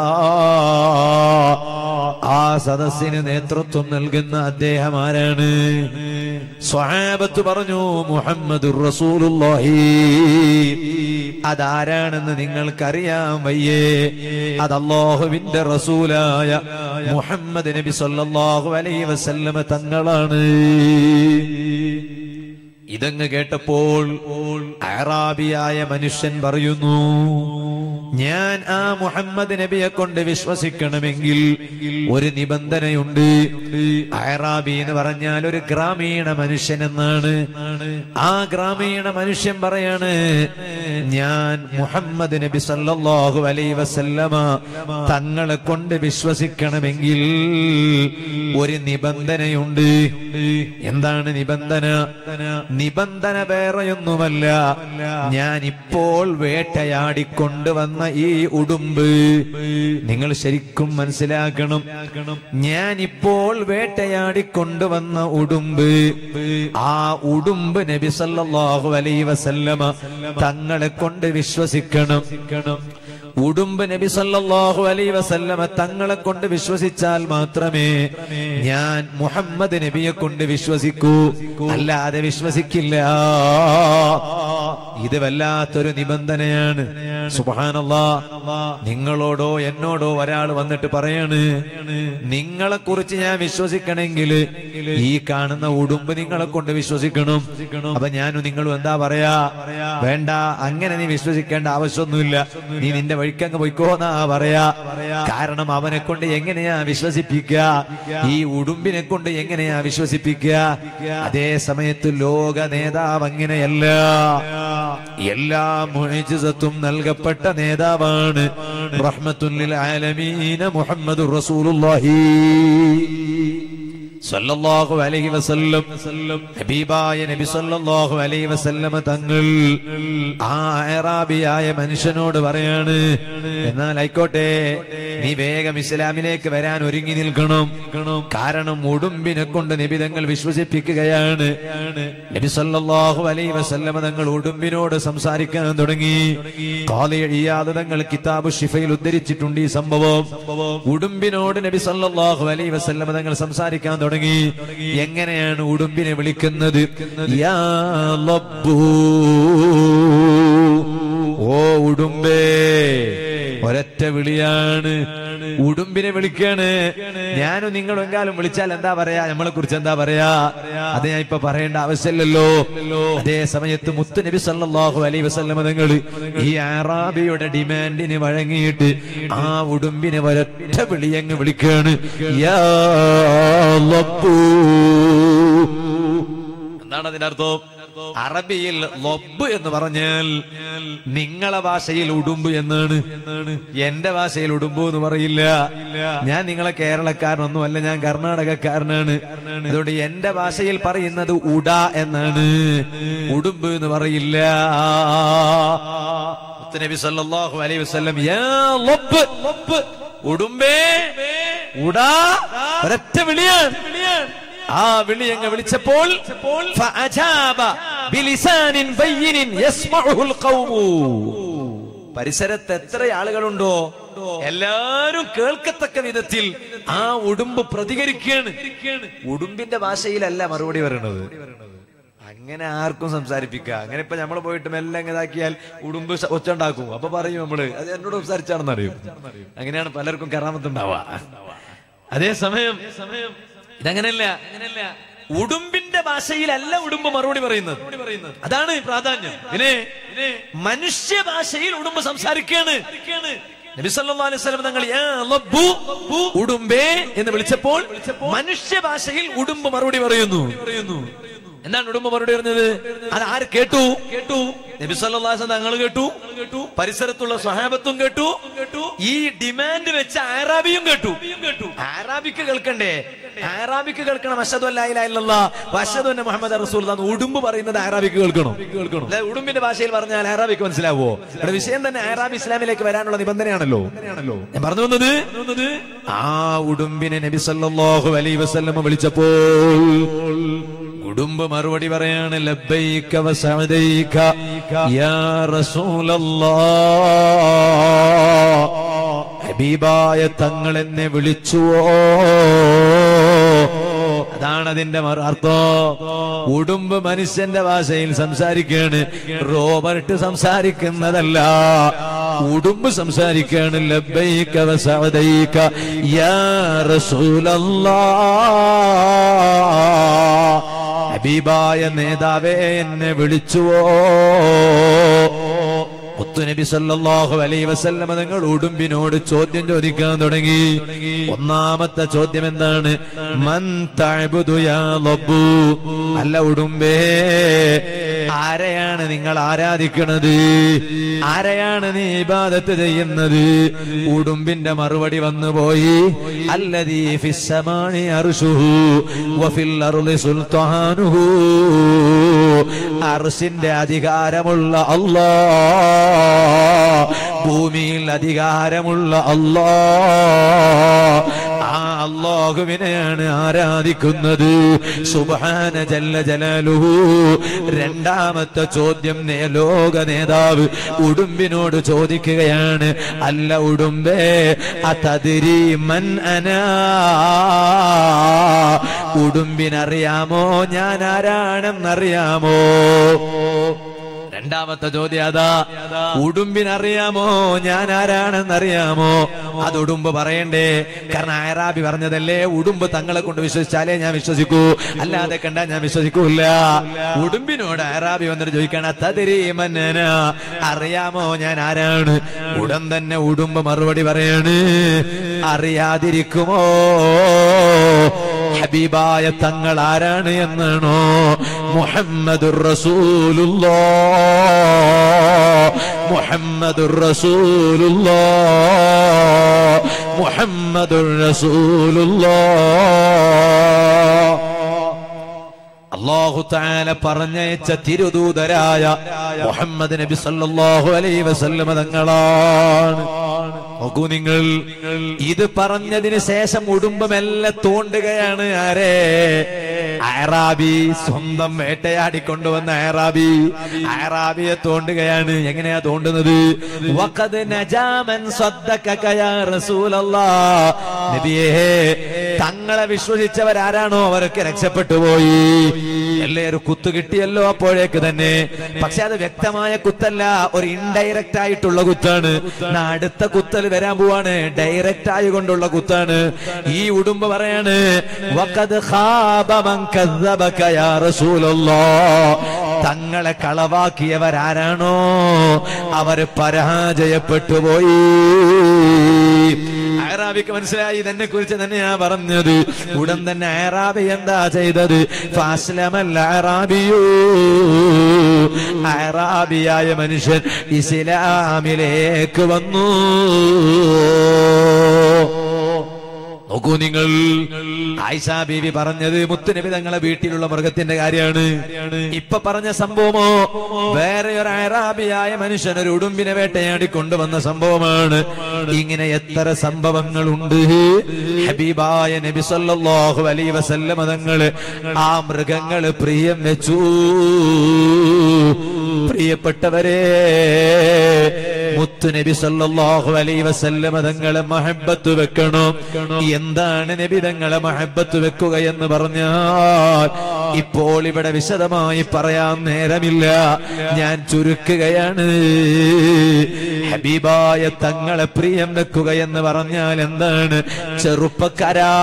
ആ സദസ്സിന് നേതൃത്വം നൽകുന്ന അദ്ദേഹം ആരാണ് സ്വഹാബത്ത് പറഞ്ഞു മുഹമ്മദ് റസൂലുള്ളാഹി അതാരാണെന്ന് നിങ്ങൾക്കറിയാൻ വയ്യേ അത് അള്ളാഹുവിന്റെ റസൂലായ മുഹമ്മദ് നബി സല്ലല്ലാഹു അലൈഹി വസല്ലമ തങ്ങളാണ് ഇതങ്ങ് കേട്ടപ്പോൾ അറാബിയായ മനുഷ്യൻ പറയുന്നു ഞാൻ ആ മുഹമ്മദ് നബിയെ കൊണ്ട് വിശ്വസിക്കണമെങ്കിൽ ഒരു നിബന്ധനയുണ്ട് അറാബി എന്ന് പറഞ്ഞാൽ ഒരു ഗ്രാമീണ മനുഷ്യൻ എന്നാണ് ആ ഗ്രാമീണ മനുഷ്യൻ പറയാണ് ഞാൻ മുഹമ്മദ് നബി സല്ലല്ലാഹു അലൈഹി വസല്ലമ തങ്ങളെ കൊണ്ട് വിശ്വസിക്കണമെങ്കിൽ ഒരു നിബന്ധനയുണ്ട് എന്താണ് നിബന്ധന നിബന്ധന വേറെയൊന്നുമല്ല ഞാൻ ഇപ്പോൾ വേട്ടയാടിക്കൊണ്ടുവന്ന ഈ ഉടുമ്പ് നിങ്ങൾ ശരിക്കും മനസ്സിലാക്കണം ഞാൻ ഇപ്പോൾ വേട്ടയാടിക്കൊണ്ടുവന്ന ഉടുമ്പ് ആ ഉടുമ്പ് നബി സല്ലല്ലാഹു അലൈഹി വസല്ലമ തങ്ങളെ കൊണ്ട് വിശ്വസിക്കണം ഉടുമ്പ് നബി സല്ലല്ലാഹു അലൈഹി വസല്ലമ തങ്ങളെ കൊണ്ട് വിശ്വസിച്ചാൽ മാത്രമേ ഞാൻ മുഹമ്മദ് നബിയെ കൊണ്ട് വിശ്വസിക്കൂ അല്ലാതെ വിശ്വസിക്കില്ല ഇത് വല്ലാത്തൊരു നിബന്ധനയാണ് സുബാനല്ലാ നിങ്ങളോടോ എന്നോടോ ഒരാൾ വന്നിട്ട് പറയാണ് നിങ്ങളെ കുറിച്ച് ഞാൻ വിശ്വസിക്കണമെങ്കിൽ ഈ കാണുന്ന ഉടുമ്പ് നിങ്ങളെ കൊണ്ട് വിശ്വസിക്കണം അപ്പൊ ഞാനും നിങ്ങളും എന്താ പറയാ വേണ്ട അങ്ങനെ നീ വിശ്വസിക്കേണ്ട ആവശ്യമൊന്നുമില്ല നീ നിന്റെ വഴിക്കങ്ങ് പോയിക്കോന്നാ പറയാ കാരണം അവനെ കൊണ്ട് എങ്ങനെയാ വിശ്വസിപ്പിക്കുക ഈ ഉടുമ്പിനെ കൊണ്ട് എങ്ങനെയാ വിശ്വസിപ്പിക്കുക അതേ സമയത്ത് ലോക നേതാവ് അങ്ങനെയല്ല എല്ലാ മുഅ്ജിസത്തും നൽകപ്പെട്ട നേതാവാണ് റഹ്മത്തുല്ലിൽ ആലമീന മുഹമ്മദുർ റസൂലുള്ളാഹി സല്ലല്ലാഹു അലൈഹി വസല്ലം ഹബീബായ നബി സല്ലല്ലാഹു അലൈഹി വസല്ലമ തങ്ങൾ ആ അറാബിയായ മനുഷ്യനോട് പറയാണ് എന്നാൽ ആയിക്കോട്ടെ നീ വേഗം ഇസ്ലാമിലേക്ക് വരാൻ ഒരുങ്ങി നിൽക്കണം കാരണം ഉടുമ്പിനെ കൊണ്ട് നബി തങ്ങൾ വിശ്വസിപ്പിക്കുകയാണ് നബി സല്ലല്ലാഹു അലൈഹി വസല്ലമ തങ്ങൾ ഉടുമ്പിനോട് സംസാരിക്കാൻ തുടങ്ങി ഖാദി ഇയാദ് തങ്ങൾ കിതാബ് ഷിഫയിൽ ഉദ്ധരിച്ചിട്ടുണ്ട് ഈ സംഭവം ഉടുമ്പിനോട് നബി സല്ലല്ലാഹു അലൈഹി വസല്ലമ തങ്ങൾ സംസാരിക്കാൻ തുടങ്ങി എങ്ങനെയാണ് ഉടുമ്പിനെ വിളിക്കുന്നത് യാ ലബ്ബൂ. ഓ ഉടുമ്പേ ഒരൊറ്റ വിളിയാണ് ഉടുമ്പിനെ വിളിക്കാണ് ഞാനും നിങ്ങളും എങ്കാലും വിളിച്ചാൽ എന്താ പറയാ നമ്മളെ കുറിച്ച് എന്താ പറയാ അത് ഞാൻ ഇപ്പൊ പറയേണ്ട ആവശ്യമില്ലല്ലോ അതേ സമയത്ത് മുത്ത് നബി സല്ലല്ലാഹു അലൈഹി വസല്ലമ തങ്ങൾ ഈ അറാബിയുടെ ഡിമാൻഡിന് വഴങ്ങിയിട്ട് ആ ഉടുമ്പിനെ ഒരൊറ്റ വിളിയങ്ങ് വിളിക്കാണ് യാ ലബ്ബൂ. എന്താണ് അതിന്റെ അർത്ഥം അറബിയിൽ ലൊബ് എന്ന് പറഞ്ഞാൽ നിങ്ങളെ ഭാഷയിൽ ഉടുമ്പ് എന്നാണ് എന്റെ ഭാഷയിൽ ഉടുമ്പ് എന്ന് പറയില്ല ഞാൻ നിങ്ങളെ കേരളക്കാരനൊന്നുമല്ല ഞാൻ കർണാടകക്കാരനാണ് അതുകൊണ്ട് എന്റെ ഭാഷയിൽ പറയുന്നത് ഉട എന്നാണ് ഉടുമ്പ് എന്ന് പറയില്ല നബി സല്ലല്ലാഹു അലൈഹി വസല്ലം യാ ലൊബ് ഉടുമ്പേ ഉടാ ഒരൊറ്റ വിളിയാണ് ആ വിളി അങ്ങ് വിളിച്ചപ്പോൾ ഫഅജാബ ബിലിസാനിൻ ബയ്യിനിൻ യസ്മഉഹുൽ ഖൗമു പരിസരത്ത് എത്ര ആളുകളുണ്ടോ എല്ലാരും കേൾക്കത്തക്ക വിധത്തിൽ ആ ഉടുമ്പ് പ്രതികരിക്കുകയാണ് ഉടുമ്പിന്റെ ഭാഷയിലല്ല മറുപടി പറയണത് അങ്ങനെ ആർക്കും സംസാരിപ്പിക്കുക അങ്ങനെ ഇപ്പൊ നമ്മൾ പോയിട്ട് മെല്ലെ അങ്ങ് ഇതാക്കിയാൽ ഉടുമ്പ് ശ- ഒച്ച ഉണ്ടാക്കും അപ്പൊ പറയും നമ്മള് അത് എന്നോട് സംസാരിച്ചാണെന്ന് അറിയും അങ്ങനെയാണ് പലർക്കും കറാമത്തുണ്ടാവുക അതേ സമയം ഇതങ്ങനെയല്ല അങ്ങനെയല്ല ഉടുമ്പിന്റെ ഭാഷയിലല്ല ഉടുമ്പ് മറുപടി പറയുന്നത് അതാണ് പ്രാധാന്യം പിന്നെ മനുഷ്യ ഭാഷയിൽ ഉടുമ്പ് സംസാരിക്കുകയാണ് നബി സല്ലല്ലാഹു അലൈഹി വസല്ലം തങ്ങൾ യാ ലബ്ബു ഉടുമ്പേ എന്ന് വിളിച്ചപ്പോൾ മനുഷ്യ ഭാഷയിൽ ഉടുമ്പ് മറുപടി പറയുന്നു എന്താണ് ഉടുമ്പ് മറുപടി പറഞ്ഞത് അത് ആര് കേട്ടു കേട്ടു നബി സല്ലല്ലാഹു അലൈഹി വസല്ലം തങ്ങൾ കേട്ടു കേട്ടു പരിസരത്തുള്ള സ്വഹാബത്തും കേട്ടു കേട്ടു ഈ ഡിമാൻഡ് വെച്ച ആറാബിയും കേട്ടു കേട്ടു ആറാബിക്ക് കേൾക്കണ്ടേ ആറാബിക്ക് കേൾക്കണം അഷദു അല്ലാ ഇലാഹ ഇല്ലല്ലാഹ് വഅഷ്ഹദു അന്ന മുഹമ്മദ് റസൂലുള്ളാഹ് ഉടുമ്പ് പറയുന്നത് ആറാബിക്ക് കേൾക്കണം കേൾക്കണം അല്ലെ ഉടുമ്പിന്റെ ഭാഷയിൽ പറഞ്ഞാൽ ആറാബിക്ക് മനസ്സിലാവോ ഇവിടെ വിഷയം തന്നെ ആറാബി ഇസ്ലാമിലേക്ക് വരാനുള്ള നിബന്ധനയാണല്ലോ ഞാൻ പറഞ്ഞു വന്നത് ആ ഉടുമ്പിനെ നബി സല്ലല്ലാഹു അലൈഹി വസല്ലം വിളിച്ചപ്പോൾ ഉടുമ്പ് മറുപടി പറയാണ് ലബ്ബൈക വസഅദൈക യാ റസൂലല്ലാഹ് ഹബീബായ തങ്ങൾ എന്നെ വിളിച്ചുവോ അതാണ് അതിന്റെ മറു- അർത്ഥം ഉടുമ്പ് മനുഷ്യന്റെ ഭാഷയിൽ സംസാരിക്കാണ് റോബർട്ട് സംസാരിക്കുന്നതല്ല ഉടുമ്പ് സംസാരിക്കാണ് ലബ്ബൈക വസഅദൈക യാ റസൂലല്ലാഹ് ഹബീബായ നേതാവേ എന്നെ വിളിച്ചുവോ മുത്തുനബി സല്ലല്ലാഹു അലൈഹി വസല്ലമ തങ്ങൾ ഉടുമ്പിനോട് ചോദ്യം ചോദിക്കാൻ തുടങ്ങി ഒന്നാമത്തെ ചോദ്യം എന്താണ് മൻ തഅബുദു യാ റബ്ബു അല്ല ഉടുമ്പേ ആരെയാണ് നിങ്ങൾ ആരാധിക്കുന്നത് ആരെയാണ് നീ ഇബാദത്ത് ചെയ്യുന്നത് ഉടുമ്പിന്റെ മറുപടി വന്നുപോയി അല്ലദീ ഫിസ്സമാനി അർശുഹു വഫിൽ അർളി സുൽത്താനുഹു അർശിന്റെ അധികാരമുള്ള അല്ലാ ഭൂമിയിൽ അധികാരമുള്ള അല്ലാ ആ അള്ളാഹുവിനെയാണ് ആരാധിക്കുന്നത് സുബാന ജല്ല ജലാലുഹു രണ്ടാമത്തെ ചോദ്യം നേ ലോക നേതാവ് ഉടുമ്പിനോട് ചോദിക്കുകയാണ് അല്ല ഉടുമ്പേ അതതിരി മൻ അനാ ഉടുമ്പിനറിയാമോ ഞാൻ ആരാണെന്നറിയാമോ രണ്ടാമത്തെ ചോദ്യം അതാ ഉടുമ്പിനറിയാമോ ഞാൻ ആരാണെന്നറിയാമോ അത് ഉടുമ്പ് പറയണ്ടേ കാരണം അയറാബി പറഞ്ഞതല്ലേ ഉടുമ്പ് തങ്ങളെ കൊണ്ട് വിശ്വസിച്ചാലേ ഞാൻ വിശ്വസിക്കൂ അല്ലാതെ കണ്ടാ ഞാൻ വിശ്വസിക്കൂല ഉടുമ്പിനോട് അയറാബി വന്നിട്ട് ചോദിക്കണ തതിരീമന്നന അറിയാമോ ഞാൻ ആരാണ് ഉടൻ തന്നെ ഉടുമ്പ് മറുപടി പറയാണ് അറിയാതിരിക്കുമോ ഹബീബായ തങ്ങൾ ആരാണ് എന്നാണോ മുഹമ്മദുർ റസൂലുള്ളാ മുഹമ്മദുർ റസൂലുള്ളാ മുഹമ്മദുർ റസൂലുള്ളാ അള്ളാഹു താല പറഞ്ഞയച്ച തിരുദൂതരായ മുഹമ്മദ് നബി സല്ലല്ലാഹു അലൈഹി വസല്ലമ തങ്ങളാണ് നോക്കൂ നിങ്ങൾ ഇത് പറഞ്ഞതിന് ശേഷം ഉടുമ്പമെല്ലാം തോണ്ടുകയാണ് ആരെ അയറാബി സ്വന്തം വേട്ടയാടിക്കൊണ്ടുവന്ന അയറാബി അയറാബിയെ തോണ്ടുകയാണ് എങ്ങനെയാ തോണ്ടുന്നത് വഖദ് നജാമൻ സ്വദ്ദഖക യാ റസൂലല്ലാഹ് നബിയേ തങ്ങളെ വിശ്വസിച്ചവരാരാണോ അവരൊക്കെ രക്ഷപ്പെട്ടു പോയി അല്ലേ ഒരു കുത്ത് കിട്ടിയല്ലോ അപ്പോഴേക്ക് തന്നെ പക്ഷെ അത് വ്യക്തമായ കുത്തല്ല ഒരു ഇൻഡയറക്റ്റ് ആയിട്ടുള്ള കുത്താണ് എന്നാ അടുത്ത കുത്തൽ വരാൻ പോവാണ് ഡയറക്റ്റ് ആയി കൊണ്ടുള്ള കുത്താണ് ഈ ഉടുമ്പ് പറയാണ് വഖദ് ഖാബ മൻ കദ്ദബക യാ റസൂലല്ലാഹ് തങ്ങളെ കളവാക്കിയവരാരാണോ അവര് പരാജയപ്പെട്ടു പോയി അയറാബിക്ക് മനസ്സിലായി ഇതെന്നെ കുറിച്ച് തന്നെയാ പറഞ്ഞത് ഉടൻ തന്നെ അയറാബി എന്താ ചെയ്തത് ഫാസ്ലമല്ല അയറാബിയോ അയറാബിയായ മനുഷ്യൻ ഇസ്ലാമിലേക്ക് വന്നു നോക്കൂ നിങ്ങൾ ആയിഷ ബീവി പറഞ്ഞത് മുത്തുനബി തങ്ങളെ വീട്ടിലുള്ള മൃഗത്തിന്റെ കാര്യമാണ് ഇപ്പൊ പറഞ്ഞ സംഭവമോ വേറെ ഒരു അയറാബിയായ മനുഷ്യൻ ഒരു ഉടുമ്പിനെ വേട്ടയാടി കൊണ്ടുവന്ന സംഭവമാണ് ഇങ്ങനെ എത്ര സംഭവങ്ങളുണ്ട് ഹബീബായ നബി സല്ലല്ലാഹു അലൈഹി വസല്ലമ തങ്ങള് ആ മൃഗങ്ങള് പ്രിയം വെച്ചു പ്രിയപ്പെട്ടവരെ മുത്തു നബി സല്ലല്ലാഹു അലൈഹി വസല്ലമ തങ്ങളെ മഹബത്ത് വെക്കണം എന്താണ് നബി തങ്ങളെ മഹബത്ത് വെക്കുക എന്ന് പറഞ്ഞാൽ ഇപ്പോൾ ഇവിടെ വിശദമായി പറയാൻ നേരമില്ല ഞാൻ ചുരുക്കുകയാണ് ഹബീബായ തങ്ങളെ പ്രിയം വെക്കുക എന്ന് പറഞ്ഞാൽ എന്താണ് ചെറുപ്പക്കാരാ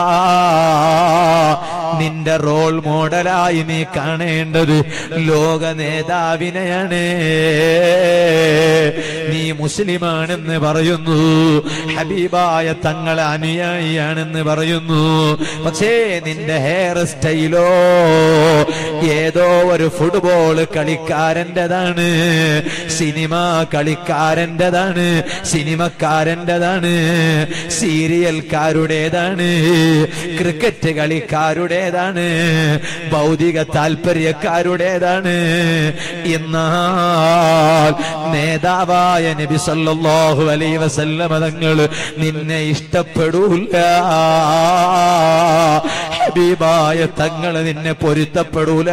നിന്റെ റോൾ മോഡലായി നീ കാണേണ്ടത് ലോക നേതാവിനെയാണ് നീ മുസ്ലിമാണെന്ന് പറയുന്നു ഹബീബായ തങ്ങളെ അനുയായിയാണെന്ന് പറയുന്നു പക്ഷേ നിന്റെ ഹെയർ സ്റ്റൈലോ ഏതോ ഒരു ഫുട്ബോൾ കളിക്കാരൻ്റെതാണ് സിനിമ കളിക്കാരൻ്റെതാണ് സിനിമക്കാരൻ്റെതാണ് സീരിയൽക്കാരുടേതാണ് ക്രിക്കറ്റ് കളിക്കാരുടേതാണ് ഭൗതിക താല്പര്യക്കാരുടേതാണ് എന്നാൽ നേതാവായ നബി സല്ലല്ലാഹു അലൈഹി വസല്ലമ തങ്ങൾ നിന്നെ ഇഷ്ടപ്പെടൂല ഹബീബായ തങ്ങൾ നിന്നെ പൊരുത്തപ്പെടൂല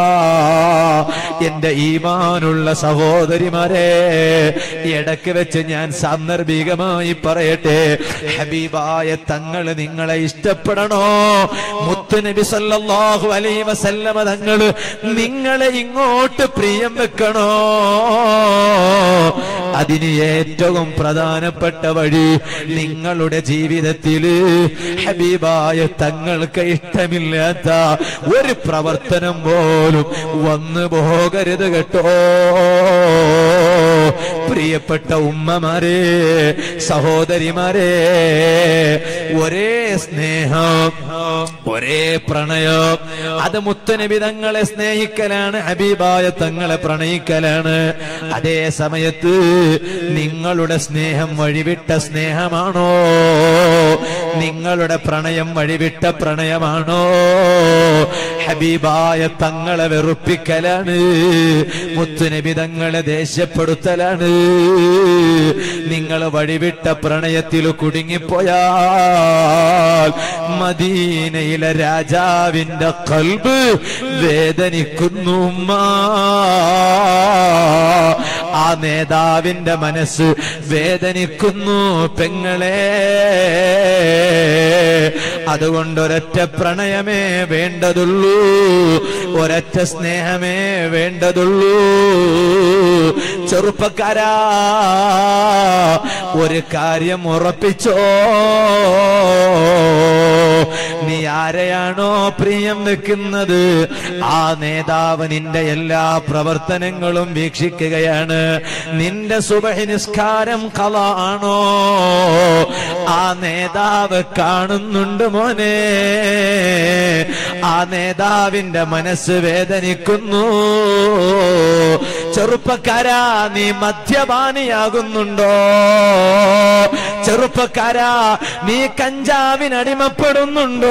എന്റെ ഈമാനുള്ള സഹോദരിമാരെ ഇടക്ക് വെച്ച് ഞാൻ സാന്ദർഭികമായി പറയട്ടെ ഹബീബായ തങ്ങൾ നിങ്ങളെ ഇഷ്ടപ്പെടണോ മുത്തുനബി സല്ലല്ലാഹു അലൈഹി വസല്ലമ തങ്ങൾ നിങ്ങളെ ഇങ്ങോട്ട് പ്രിയം വെക്കണോ അതിന് ഏറ്റവും പ്രധാനപ്പെട്ട വഴി നിങ്ങളുടെ ജീവിതത്തില് ഹബീബായ തങ്ങൾക്ക് ഇഷ്ടമില്ലാത്ത ഒരു പ്രവർത്തനം പോലും വന്നു പോകരുത് കേട്ടോ പ്രിയപ്പെട്ട ഉമ്മമാരെ സഹോദരിമാരെ ഒരേ സ്നേഹം ഒരേ പ്രണയം അത് മുത്തനബി തങ്ങളെ സ്നേഹിക്കലാണ് ഹബീബായ തങ്ങളെ പ്രണയിക്കലാണ് അതേ സമയത്ത് നിങ്ങളുടെ സ്നേഹം വഴിവിട്ട സ്നേഹമാണോ നിങ്ങളുടെ പ്രണയം വഴിവിട്ട പ്രണയമാണോ ഹബീബായ തങ്ങളെ വെറുപ്പിക്കലാണ് മുത്തുനബി തങ്ങളെ ദേഷ്യപ്പെടുത്തലാണ് നിങ്ങൾ വഴിവിട്ട പ്രണയത്തിൽ കുടുങ്ങിപ്പോയാൽ മദീനയിലെ രാജാവിന്റെ കൽബ് വേദനിക്കുന്നു ഉമ്മ. ആ നേതാവിന്റെ മനസ്സ് വേദനിക്കുന്നു പെങ്ങളെ അതുകൊണ്ട് ഒരൊറ്റ പ്രണയമേ വേണ്ടതുള്ളൂ ഒരൊറ്റ സ്നേഹമേ വേണ്ടതുള്ളൂ ചെറുപ്പക്കാരാ ഒരു കാര്യം ഉറപ്പിച്ചോ നീ ആരെയാണോ പ്രിയം വെക്കുന്നത് ആ നേതാവ് നിന്റെ എല്ലാ പ്രവർത്തനങ്ങളും വീക്ഷിക്കുകയാണ് നിന്റെ സുബഹി നിസ്കാരം കല ആണോ ആ നേതാവ് കാണുന്നുണ്ട് മോനെ ആ നേതാവിന്റെ മനസ്സ് വേദനിക്കുന്നു ചെറുപ്പക്കാരാ നീ മദ്യപാനിയാകുന്നുണ്ടോ ചെറുപ്പക്കാരാ നീ കഞ്ചാവിനടിമപ്പെടുന്നുണ്ടോ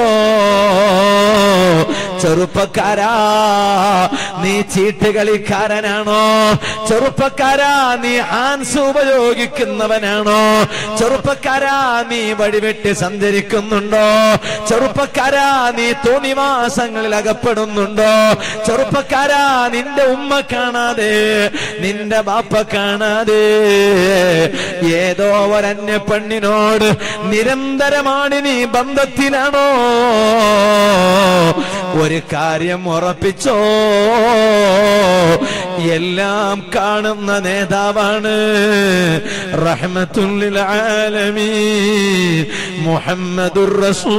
ചെറുപ്പക്കാരാ നീ ചീട്ടുകളിക്കാരനാണോ ചെറുപ്പക്കാരാ നീ ഹാൻസ് ഉപയോഗിക്കുന്നവനാണോ ചെറുപ്പക്കാരാ നീ വഴിവെട്ടി സഞ്ചരിക്കുന്നുണ്ടോ ചെറുപ്പക്കാരാ നീ തോന്നിവാസങ്ങളിൽ അകപ്പെടുന്നുണ്ടോ ചെറുപ്പക്കാരാ നിന്റെ ഉമ്മ കാണാതെ നിന്റെ ബാപ്പ കാണാതെ ഏതോ ഒരന്യ പെണ്ണിനോട് നിരന്തരമാണ് നീ ബന്ധത്തിലാണോ ഒരു കാര്യം ഉറപ്പിച്ചോ എല്ലാം കാണുന്ന നേതാവാണ് റഹ്മത്തുല്ലിൽ ആലമീൻ മുഹമ്മദുർ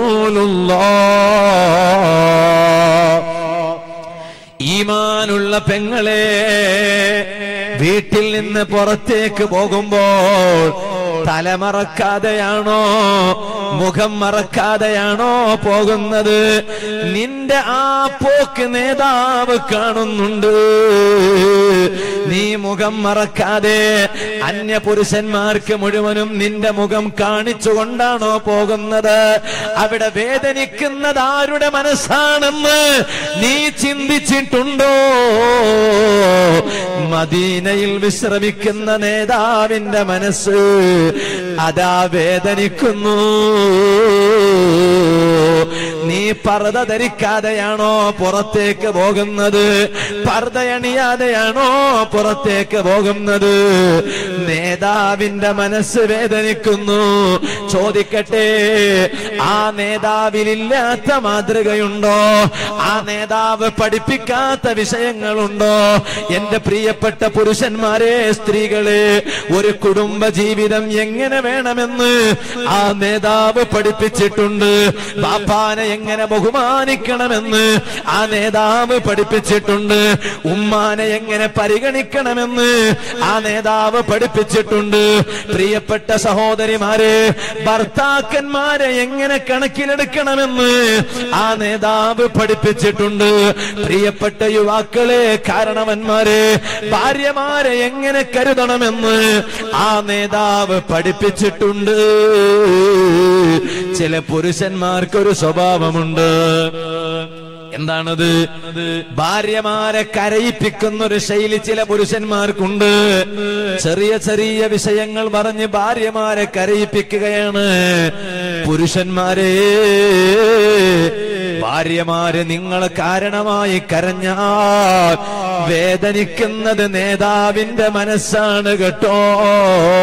റസൂലുള്ളാഹ് ഈമാനുള്ള പെങ്ങളെ വീട്ടിൽ നിന്ന് പുറത്തേക്ക് പോകുമ്പോൾ തലമറക്കാതെയാണോ മുഖം മറക്കാതെയാണോ പോകുന്നത് നിന്റെ ആ പോക്ക് നേതാവ് കാണുന്നുണ്ട് നീ മുഖം മറക്കാതെ അന്യ പുരുഷന്മാർക്ക് മുഴുവനും നിന്റെ മുഖം കാണിച്ചുകൊണ്ടാണോ പോകുന്നത് അവിടെ വേദനിക്കുന്നത് ആരുടെ മനസ്സാണെന്ന് നീ ചിന്തിച്ചിട്ടുണ്ടോ മദീനയിൽ വിശ്രമിക്കുന്ന നേതാവിന്റെ മനസ്സ് അതാ വേദനിക്കുന്നു നീ പർദ്ദ ധരിക്കാതെയാണോ പുറത്തേക്ക് പോകുന്നത് പർദ്ദയണിയാതെയാണോ പുറത്തേക്ക് പോകുന്നത് നേതാവിന്റെ മനസ്സ് വേദനിക്കുന്നു ചോദിക്കട്ടെ ആ നേതാവിലില്ലാത്ത മാതൃകയുണ്ടോ ആ നേതാവ് പഠിപ്പിക്കാത്ത വിഷയങ്ങളുണ്ടോ എന്റെ പ്രിയപ്പെട്ട പുരുഷന്മാരെ സ്ത്രീകളെ ഒരു കുടുംബ ജീവിതം എങ്ങനെ വേണമെന്ന് ആ നേതാവ് പഠിപ്പിച്ചിട്ടുണ്ട് ബാപ്പാനെ എങ്ങനെ ബഹുമാനിക്കണമെന്ന് ആ നേതാവ് പഠിപ്പിച്ചിട്ടുണ്ട് ഉമ്മാനെ എങ്ങനെ പരിഗണിക്കണമെന്ന് ആ നേതാവ് പഠിപ്പിച്ചിട്ടുണ്ട് പ്രിയപ്പെട്ട സഹോദരിമാരെ ഭർത്താക്കന്മാരെ എങ്ങനെ കണക്കിലെടുക്കണമെന്ന് ആ നേതാവ് പഠിപ്പിച്ചിട്ടുണ്ട് പ്രിയപ്പെട്ട യുവാക്കളെ കാരണവന്മാരെ ഭാര്യമാരെ എങ്ങനെ കരുതണമെന്ന് ആ നേതാവ് പഠിപ്പിച്ചിട്ടുണ്ട് ചില പുരുഷന്മാർക്കൊരു സ്വഭാവമുണ്ട് എന്താണത് ഭാര്യമാരെ കരയിപ്പിക്കുന്ന ഒരു ശൈലി ചില പുരുഷന്മാർക്കുണ്ട് ചെറിയ ചെറിയ വിഷയങ്ങൾ പറഞ്ഞ് ഭാര്യമാരെ കരയിപ്പിക്കുകയാണ് പുരുഷന്മാരെ ഭാര്യമാര് നിങ്ങൾ കാരണമായി കരഞ്ഞാൽ വേദനിക്കുന്നത് നേതാവിന്റെ മനസ്സാണ് കേട്ടോ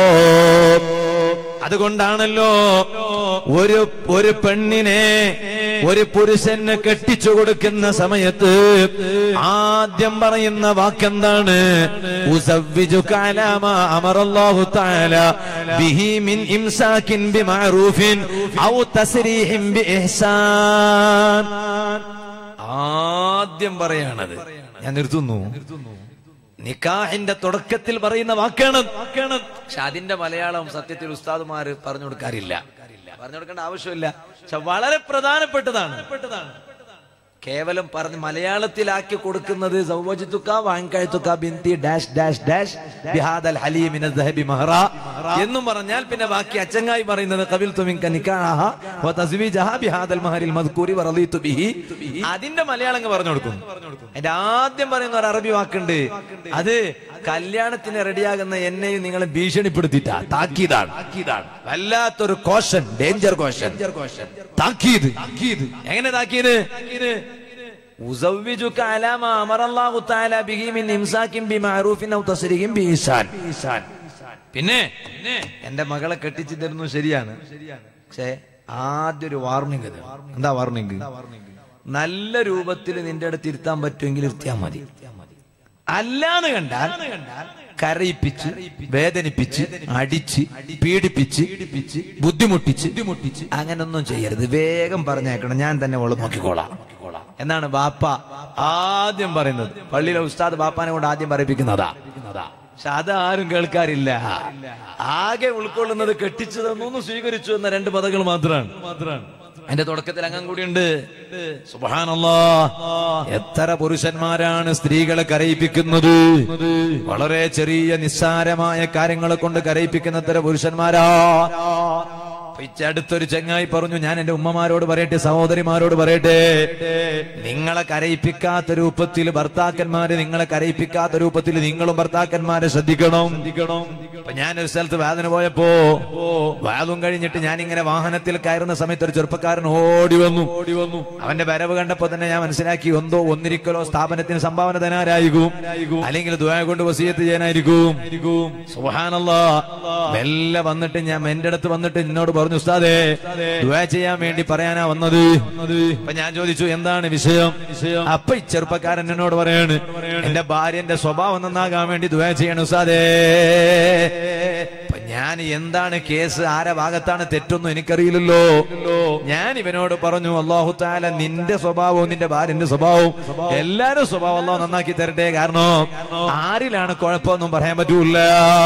അതുകൊണ്ടാണല്ലോ ഒരു ഒരു പെണ്ണിനെ ഒരു പുരുഷന് കെട്ടിച്ചു കൊടുക്കുന്ന സമയത്ത് ആദ്യം പറയുന്ന വാക്കെന്താണ് ഉസവ്വിജുക അലാ മാ അമറല്ലാഹു തആല ബിഹി മിൻ ഇംസാകിൻ ബിമഅറൂഫിൻ ഔ തസ്രീഹിൻ ബിഇഹ്സാൻ ആദ്യം പറയാണത് ഞാൻ നിർത്തുന്നു നിക്കാഹിന്റെ തുടക്കത്തിൽ പറയുന്ന വാക്കാണ് വാക്കാണ് പക്ഷെ അതിന്റെ മലയാളം സത്യത്തിൽ ഉസ്താദുമാര് പറഞ്ഞു കൊടുക്കാറില്ല പറഞ്ഞു കൊടുക്കേണ്ട ആവശ്യമില്ല പക്ഷെ വളരെ പ്രധാനപ്പെട്ടതാണ് കേവലം പറഞ്ഞ് മലയാളത്തിലാക്കി കൊടുക്കുന്നത് സൗവജിത്തുക്ക വാങ്ങിക്കഴുത്തുക്ക ബിന്തി ഡാഷ് ഡാഷ് ഡാഷ് ബിഹാദൽ ഹലീമിന ദഹബി മഹറ എന്നും പറഞ്ഞാൽ പിന്നെ ബാക്കി അച്ചങ്ങായി പറയുന്നത് കവിൽ തുമിങ്ക നിക്കാഹ വ തസ്വീജഹ ബിഹാദൽ മഹരിൽ മദ്കൂരി വ റളീതു ബിഹി അതിന്റെ മലയാളം അങ്ങ് പറഞ്ഞു കൊടുക്കും അതിന്റെ ആദ്യം പറയുന്ന ഒരു അറബി വാക്കുണ്ട് അത് കല്യാണത്തിന് റെഡിയാകുന്ന എന്നെയും നിങ്ങളെ ഭീഷണിപ്പെടുത്തിയിട്ടാ താക്കീതാണ് വല്ലാത്തൊരു കോഷൻ ഡേഞ്ചർ കോഷൻ താക്കീത് എങ്ങനെ താക്കീത് ഉസവ്വിജുക അലാ മാ അമറല്ലാഹു തആല ബിഹി മിൻ ഇംസാകിൻ ബിമഅറൂഫിൻ ഔ തസ്രീഹിൻ ബിഇഹ്സാൻ പിന്നെ എന്റെ മകളെ കെട്ടിച്ചു തരുന്നു ശരിയാണ് പക്ഷേ ആദ്യ ഒരു വാർണിംഗ് ഇത് എന്താ വാർണിംഗ് നല്ല രൂപത്തിൽ നിന്റെ അടുത്ത് ഇരുത്താൻ പറ്റുമെങ്കിൽ ഇരുത്തിയാൽ മതി അല്ലാന്ന് കണ്ടാൽ കരയിപ്പിച്ച് വേദനിപ്പിച്ച് അടിച്ച് പീഡിപ്പിച്ച് ബുദ്ധിമുട്ടിച്ച് അങ്ങനൊന്നും ചെയ്യരുത് വേഗം പറഞ്ഞേക്കണം ഞാൻ തന്നെ ഓള് നോക്കിക്കോളാം എന്നാണ് ബാപ്പ ആദ്യം പറയുന്നത് പള്ളിയിലെ ഉസ്താദ് ബാപ്പാനെ കൊണ്ട് ആദ്യം പറയിപ്പിക്കുന്നതാ പക്ഷെ അത് ആരും കേൾക്കാറില്ല ആകെ ഉൾക്കൊള്ളുന്നത് കെട്ടിച്ചു തന്നു സ്വീകരിച്ചു എന്ന രണ്ട് പദങ്ങൾ മാത്രമാണ് മാത്രമാണ് അതിന്റെ തുടക്കത്തിൽ അംഗം കൂടിയുണ്ട് സുബാനല്ലാ എത്ര പുരുഷന്മാരാണ് സ്ത്രീകളെ കരയിപ്പിക്കുന്നത് വളരെ ചെറിയ നിസ്സാരമായ കാര്യങ്ങളെ കൊണ്ട് കരയിപ്പിക്കുന്ന തര പുരുഷന്മാരാ അടുത്തൊരു ചെങ്ങായി പറഞ്ഞു ഞാൻ എന്റെ ഉമ്മമാരോട് പറയട്ടെ സഹോദരിമാരോട് പറയട്ടെ നിങ്ങളെ കരയിപ്പിക്കാത്ത രൂപത്തിൽ ഭർത്താക്കന്മാര് നിങ്ങളെ കരയിപ്പിക്കാത്ത രൂപത്തിൽ നിങ്ങളും ഭർത്താക്കന്മാരെ ശ്രദ്ധിക്കണം അപ്പൊ ഞാനൊരു സ്ഥലത്ത് വേദന പോയപ്പോ വാദം കഴിഞ്ഞിട്ട് ഞാൻ ഇങ്ങനെ വാഹനത്തിൽ കയറുന്ന സമയത്ത് ഒരു ചെറുപ്പക്കാരൻ ഓടി വന്നു ഓടി വന്നു അവന്റെ വരവ് കണ്ടപ്പോ തന്നെ ഞാൻ മനസ്സിലാക്കി എന്തോ ഒന്നിരിക്കലോ സ്ഥാപനത്തിന് സംഭാവന തരാനായിരിക്കും അല്ലെങ്കിൽ ദ്വയ കൊണ്ട് വസീയത്ത് ചെയ്യാനായിരിക്കും സുഹാനല്ലാ മെല്ലെ വന്നിട്ട് ഞാൻ എന്റെ അടുത്ത് വന്നിട്ട് എന്നോട് പറഞ്ഞു ഉസ്താദേ ദ്വയ ചെയ്യാൻ വേണ്ടി പറയാനാ വന്നത് അപ്പൊ ഞാൻ ചോദിച്ചു എന്താണ് വിഷയം അപ്പൊ ഈ ചെറുപ്പക്കാരൻ എന്നോട് പറയാണ് എന്റെ ഭാര്യന്റെ സ്വഭാവം നന്നാകാൻ വേണ്ടി ദ്വയ ചെയ്യണം ഉസ്താദേ അപ്പൊ ഞാൻ എന്താണ് കേസ് ആരെ ഭാഗത്താണ് തെറ്റൊന്നും എനിക്കറിയില്ലല്ലോ ഞാൻ ഇവനോട് പറഞ്ഞു അള്ളാഹു താല നിന്റെ സ്വഭാവവും നിന്റെ ഭാര്യന്റെ സ്വഭാവവും എല്ലാരും സ്വഭാവം അള്ളാഹു നന്നാക്കി തരട്ടെ കാരണം ആരിലാണ് കുഴപ്പമൊന്നും പറയാൻ പറ്റൂല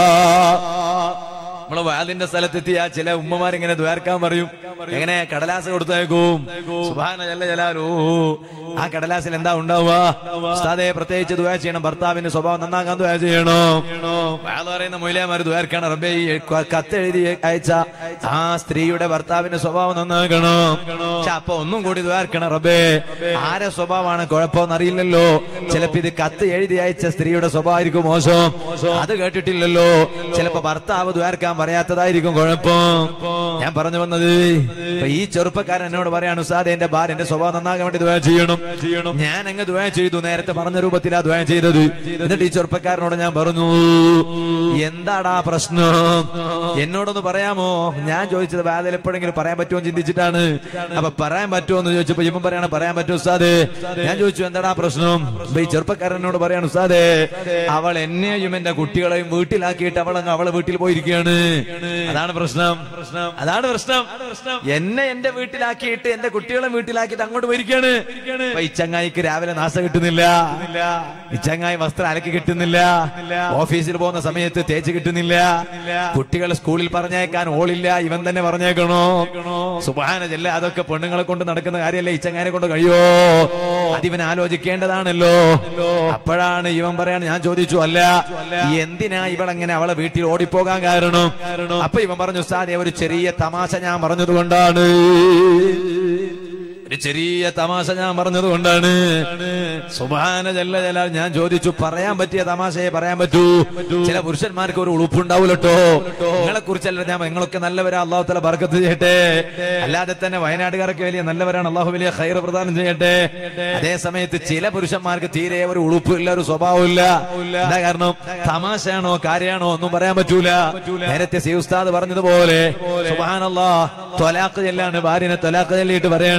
നമ്മള് വാലിന്റെ സ്ഥലത്തെത്തിയ ചില ഉമ്മമാരിങ്ങനെ ദ്വാരക്കാൻ പറയും എങ്ങനെ കടലാസ് കൊടുത്തേക്കും സുഭാന ജല്ല ജലാലോ ആ കടലാസിൽ എന്താ ഉണ്ടാവുക ഉസ്താദെ പ്രത്യേകിച്ച് ദ്വാര ചെയ്യണം ഭർത്താവിന്റെ സ്വഭാവം നന്നാക്കാൻ ദ്വാര ചെയ്യണോ വാല് പറയുന്ന മൊയിലേമാര് ദ്വാരക്കാണ് റബ്ബേ ഈ ക- കത്ത് എഴുതി അയച്ച ആ സ്ത്രീയുടെ ഭർത്താവിന്റെ സ്വഭാവം നന്നാക്കണം പക്ഷെ അപ്പൊ ഒന്നും കൂടി ദ്വാരക്കണം റബ്ബേ ആരെ സ്വഭാവമാണ് കുഴപ്പമെന്ന് അറിയില്ലല്ലോ ചിലപ്പോ ഇത് കത്ത് എഴുതി അയച്ച സ്ത്രീയുടെ സ്വഭാവമായിരിക്കും മോശം അത് കേട്ടിട്ടില്ലല്ലോ ചിലപ്പോ ഭർത്താവ് ദ്വാരക്കാൻ പറയാത്തതായിരിക്കും കുഴപ്പം ഞാൻ പറഞ്ഞു വന്നത് ഇപ്പൊ ഈ ചെറുപ്പക്കാരൻ എന്നോട് പറയാണ് ഉസ്താദ് എന്റെ ഭാര്യ എന്റെ സ്വഭാവം നന്നാകാൻ വേണ്ടി ദ്വയ ചെയ്യണം ചെയ്യണം ഞാൻ അങ്ങ് ദ്വയ ചെയ്തു നേരത്തെ പറഞ്ഞ രൂപത്തിലാ ദ്വയ ചെയ്തത് എന്നിട്ട് ഈ ചെറുപ്പക്കാരനോട് ഞാൻ പറഞ്ഞു എന്താടാ പ്രശ്നം എന്നോടൊന്ന് പറയാമോ ഞാൻ ചോദിച്ചത് വേദന എപ്പോഴെങ്കിലും പറയാൻ പറ്റുമോ എന്ന് ചിന്തിച്ചിട്ടാണ് അപ്പൊ പറയാൻ പറ്റുമോ എന്ന് ചോദിച്ചപ്പോ ഇവൻ പറയാണ് പറയാൻ പറ്റുമോ ഉസ്താദേ ഞാൻ ചോദിച്ചു എന്താടാ പ്രശ്നം അപ്പൊ ഈ ചെറുപ്പക്കാരനോട് പറയാണ് ഉസ്താദേ അവൾ എന്നെയും എന്റെ കുട്ടികളെയും വീട്ടിലാക്കിയിട്ട് അവൾ അങ്ങ് അവളെ വീട്ടിൽ പോയിരിക്കുകയാണ് അതാണ് പ്രശ്നം പ്രശ്നം അതാണ് പ്രശ്നം എന്നെ എന്റെ വീട്ടിലാക്കിയിട്ട് എന്റെ കുട്ടികളെ വീട്ടിലാക്കിയിട്ട് അങ്ങോട്ട് പോയിരിക്കുകയാണ് അപ്പൊ ഈ ചങ്ങായിക്ക് രാവിലെ നാശ കിട്ടുന്നില്ല ഈ ചങ്ങായി വസ്ത്രം അലക്കി കിട്ടുന്നില്ല ഓഫീസിൽ പോകുന്ന സമയത്ത് തേച്ച് കിട്ടുന്നില്ല കുട്ടികൾ സ്കൂളിൽ പറഞ്ഞേക്കാൻ ഓളില്ല ഇവൻ തന്നെ പറഞ്ഞേക്കണോ സുബാന ചെല്ല അതൊക്കെ പെണ്ണുങ്ങളെ കൊണ്ട് നടക്കുന്ന കാര്യമല്ലേ ഈ ചങ്ങാനെ കൊണ്ട് കഴിയോ അതിവൻ ആലോചിക്കേണ്ടതാണല്ലോ അപ്പോഴാണ് ഇവൻ പറയാണ് ഞാൻ ചോദിച്ചു അല്ല എന്തിനാ ഇവളെങ്ങനെ അവളെ വീട്ടിൽ ഓടിപ്പോകാൻ കാരണം അപ്പൊ ഇവൻ പറഞ്ഞു സാധേ ഒരു ചെറിയ തമാശ ഞാൻ പറഞ്ഞതുകൊണ്ടാണ് ഒരു ചെറിയ തമാശ ഞാൻ പറഞ്ഞത് കൊണ്ടാണ് സുബാന ജല്ല ജലാൽ ഞാൻ ചോദിച്ചു പറയാൻ പറ്റിയ തമാശയെ പറയാൻ പറ്റൂ ചില പുരുഷന്മാർക്ക് ഒരു ഉളുപ്പുണ്ടാവൂലട്ടോ നിങ്ങളെ കുറിച്ചല്ല ഞാൻ നിങ്ങളൊക്കെ നല്ലവരാ അള്ളാഹു തല ബർക്കത്ത് ചെയ്യട്ടെ അല്ലാതെ തന്നെ വയനാട്ടുകാരൊക്കെ വലിയ നല്ലവരാണ് അള്ളാഹു വലിയ ഹൈർ പ്രദാനം ചെയ്യട്ടെ അതേ സമയത്ത് ചില പുരുഷന്മാർക്ക് തീരെ ഒരു ഉളുപ്പില്ല ഒരു സ്വഭാവമില്ല എന്താ കാരണം തമാശയാണോ കാര്യമാണോ ഒന്നും പറയാൻ പറ്റൂല നേരത്തെ സി ഉസ്താദ് പറഞ്ഞതുപോലെ സുബാനല്ലാ തൊലാക്ക് ചെല്ലാണ് ഭാര്യനെ തൊലാക്ക് ചെല്ലിയിട്ട് പറയാണ്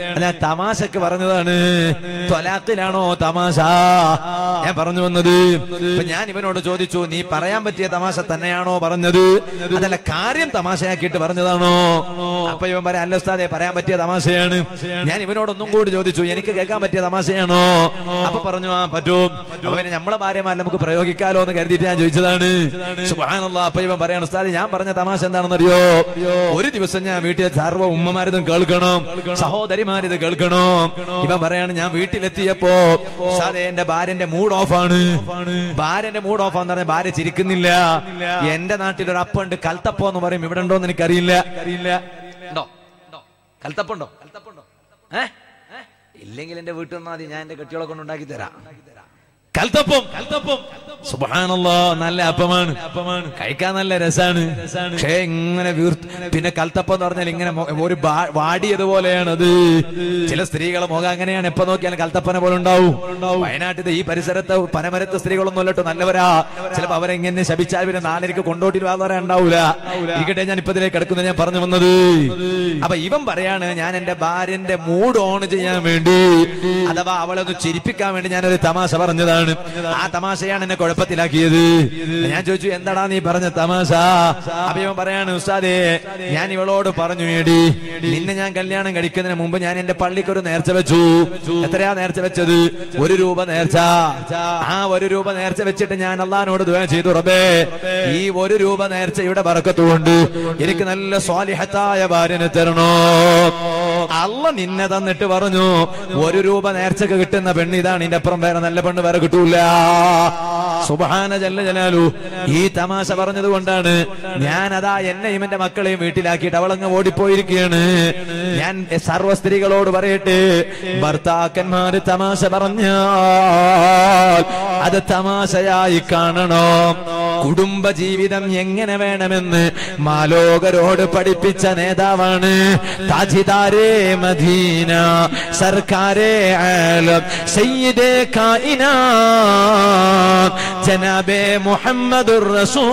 ഞാൻ തമാശക്ക് പറഞ്ഞതാണ് തൊലാത്തിലാണോ തമാശ ഞാൻ പറഞ്ഞു വന്നത് ഇപ്പൊ ഞാൻ ഇവനോട് ചോദിച്ചു നീ പറയാൻ പറ്റിയ തമാശ തന്നെയാണോ പറഞ്ഞത് അതല്ല കാര്യം തമാശയാക്കിയിട്ട് പറഞ്ഞതാണോ അപ്പൊ ഇവൻ പറയാം അല്ല ഉസ്താദെ പറയാൻ പറ്റിയ തമാശയാണ് ഞാൻ ഇവനോടൊന്നും കൂടി ചോദിച്ചു എനിക്ക് കേൾക്കാൻ പറ്റിയ തമാശയാണോ അപ്പൊ പറഞ്ഞു ആ പറ്റും അപ്പൊ പിന്നെ നമ്മളെ ഭാര്യമാർ നമുക്ക് പ്രയോഗിക്കാലോ എന്ന് കരുതിയിട്ട് ഞാൻ ചോദിച്ചതാണ് സുബ്ഹാനല്ലാഹ് അപ്പൊ ഇവൻ പറയാണ് ഉസ്താദ് ഞാൻ പറഞ്ഞ തമാശ എന്താണെന്നറിയോ ഒരു ദിവസം ഞാൻ വീട്ടിലെ സർവ്വ ഉമ്മമാരിതും കേൾക്കണം സഹോദരിമാരിത് കേൾക്കണം ഇവൻ പറയാണ് ഞാൻ വീട്ടിലെത്തിയപ്പോ ഉസ്താദേ എന്റെ ഭാര്യന്റെ മൂഡ് ഓഫ് ആണ് ഭാര്യന്റെ മൂഡ് ഓഫ് ആന്ന് പറഞ്ഞ ഭാര്യ ചിരിക്കുന്നില്ല എന്റെ നാട്ടിൽ ഒരു അപ്പുണ്ട് കൽത്തപ്പോ എന്ന് പറയും ഇവിടെ ഉണ്ടോ എന്ന് എനിക്കറിയില്ല അറിയില്ല ഉണ്ടോ കൽത്തപ്പുണ്ടോ കൽത്തപ്പുണ്ടോ ഏ ഇല്ലെങ്കിൽ എന്റെ വീട്ടിൽ വന്നാൽ മതി ഞാൻ എന്റെ കെട്ടികളെ കൊണ്ട് ഉണ്ടാക്കി തരാം കൽത്തപ്പം കൽത്തപ്പം സുബാനല്ലോ നല്ല അപ്പമാണ് അപ്പമാണ് കഴിക്കാൻ നല്ല രസാണ് പക്ഷേ ഇങ്ങനെ വീർത്ത് പിന്നെ കൽത്തപ്പം എന്ന് പറഞ്ഞാൽ ഇങ്ങനെ മൊ- ഒരു ബാ- വാടിയതുപോലെയാണ് അത് ചില സ്ത്രീകളെ മുഖം അങ്ങനെയാണ് എപ്പോ നോക്കിയാലും കൽത്തപ്പനെ പോലെ ഉണ്ടാവും വയനാട്ടിലെ ഈ പരിസരത്ത് പനമരത്തെ സ്ത്രീകളൊന്നും അല്ലട്ടോ നല്ലവരാ ചിലപ്പോ അവരെങ്ങനെ ശപിച്ചാൽ പിന്നെ നാലരക്ക് കൊണ്ടോട്ടി വാതറ ഉണ്ടാവൂല ഇരിക്കട്ടെ ഞാൻ ഇപ്പൊ ഇതിലേക്ക് കിടക്കുന്നത് ഞാൻ പറഞ്ഞു വന്നത് അപ്പൊ ഇവൻ പറയാണ് ഞാൻ എന്റെ ഭാര്യന്റെ മൂഡ് ഓൺ ചെയ്യാൻ വേണ്ടി അഥവാ അവളെ ഒന്ന് ചിരിപ്പിക്കാൻ വേണ്ടി ഞാനൊരു തമാശ പറഞ്ഞതാണ് ആ തമാശയാണ് എന്നെ കുഴപ്പത്തിലാക്കിയത് ഞാൻ ചോദിച്ചു എന്താടാ നീ പറഞ്ഞ തമാശ അപ്പൊ ഇവൻ പറയാണ് ഉസ്താദേ ഞാൻ ഇവളോട് പറഞ്ഞു ഏടി നിന്നെ ഞാൻ കല്യാണം കഴിക്കുന്നതിന് മുമ്പ് ഞാൻ എന്റെ പള്ളിക്ക് ഒരു നേർച്ച വെച്ചു എത്രയാ നേർച്ച വെച്ചത് ഒരു രൂപ നേർച്ച ആ ഒരു രൂപ നേർച്ച വെച്ചിട്ട് ഞാൻ അള്ളഹാനോട് ദുആ ചെയ്തു റബ്ബേ ഈ ഒരു രൂപ നേർച്ചയുടെ ബറക്കത്തുകൊണ്ട് എനിക്ക് നല്ല സ്വാലിഹത്തായ ഭാര്യനെ തരണോ അല്ല നിന്നെ തന്നിട്ട് പറഞ്ഞു ഒരു രൂപ നേർച്ചക്ക് കിട്ടുന്ന പെണ്ണ് ഇതാണ് ഇതിന്റെ അപ്പുറം വേറെ നല്ല പെണ്ണ് വേറെ കിട്ടൂല സുബഹാന ജല്ല ജലാലു ഈ തമാശ പറഞ്ഞത് കൊണ്ടാണ് ഞാൻ അതാ എന്നെയും എന്റെ മക്കളെയും വീട്ടിലാക്കിയിട്ട് അവളങ്ങ് ഓടിപ്പോയിരിക്കുകയാണ് ഞാൻ സർവ്വ സ്ത്രീകളോട് പറയട്ടെ ഭർത്താക്കന്മാര് തമാശ പറഞ്ഞാൽ അത് തമാശയായി കാണണം കുടുംബ ജീവിതം എങ്ങനെ വേണമെന്ന് മാലോകരോട് പഠിപ്പിച്ച നേതാവാണ് താജിദാരേ മദീന സർക്കാരേ ആലം സയ്യിദേ കായിനാ ജനാബേ മുഹമ്മദുർ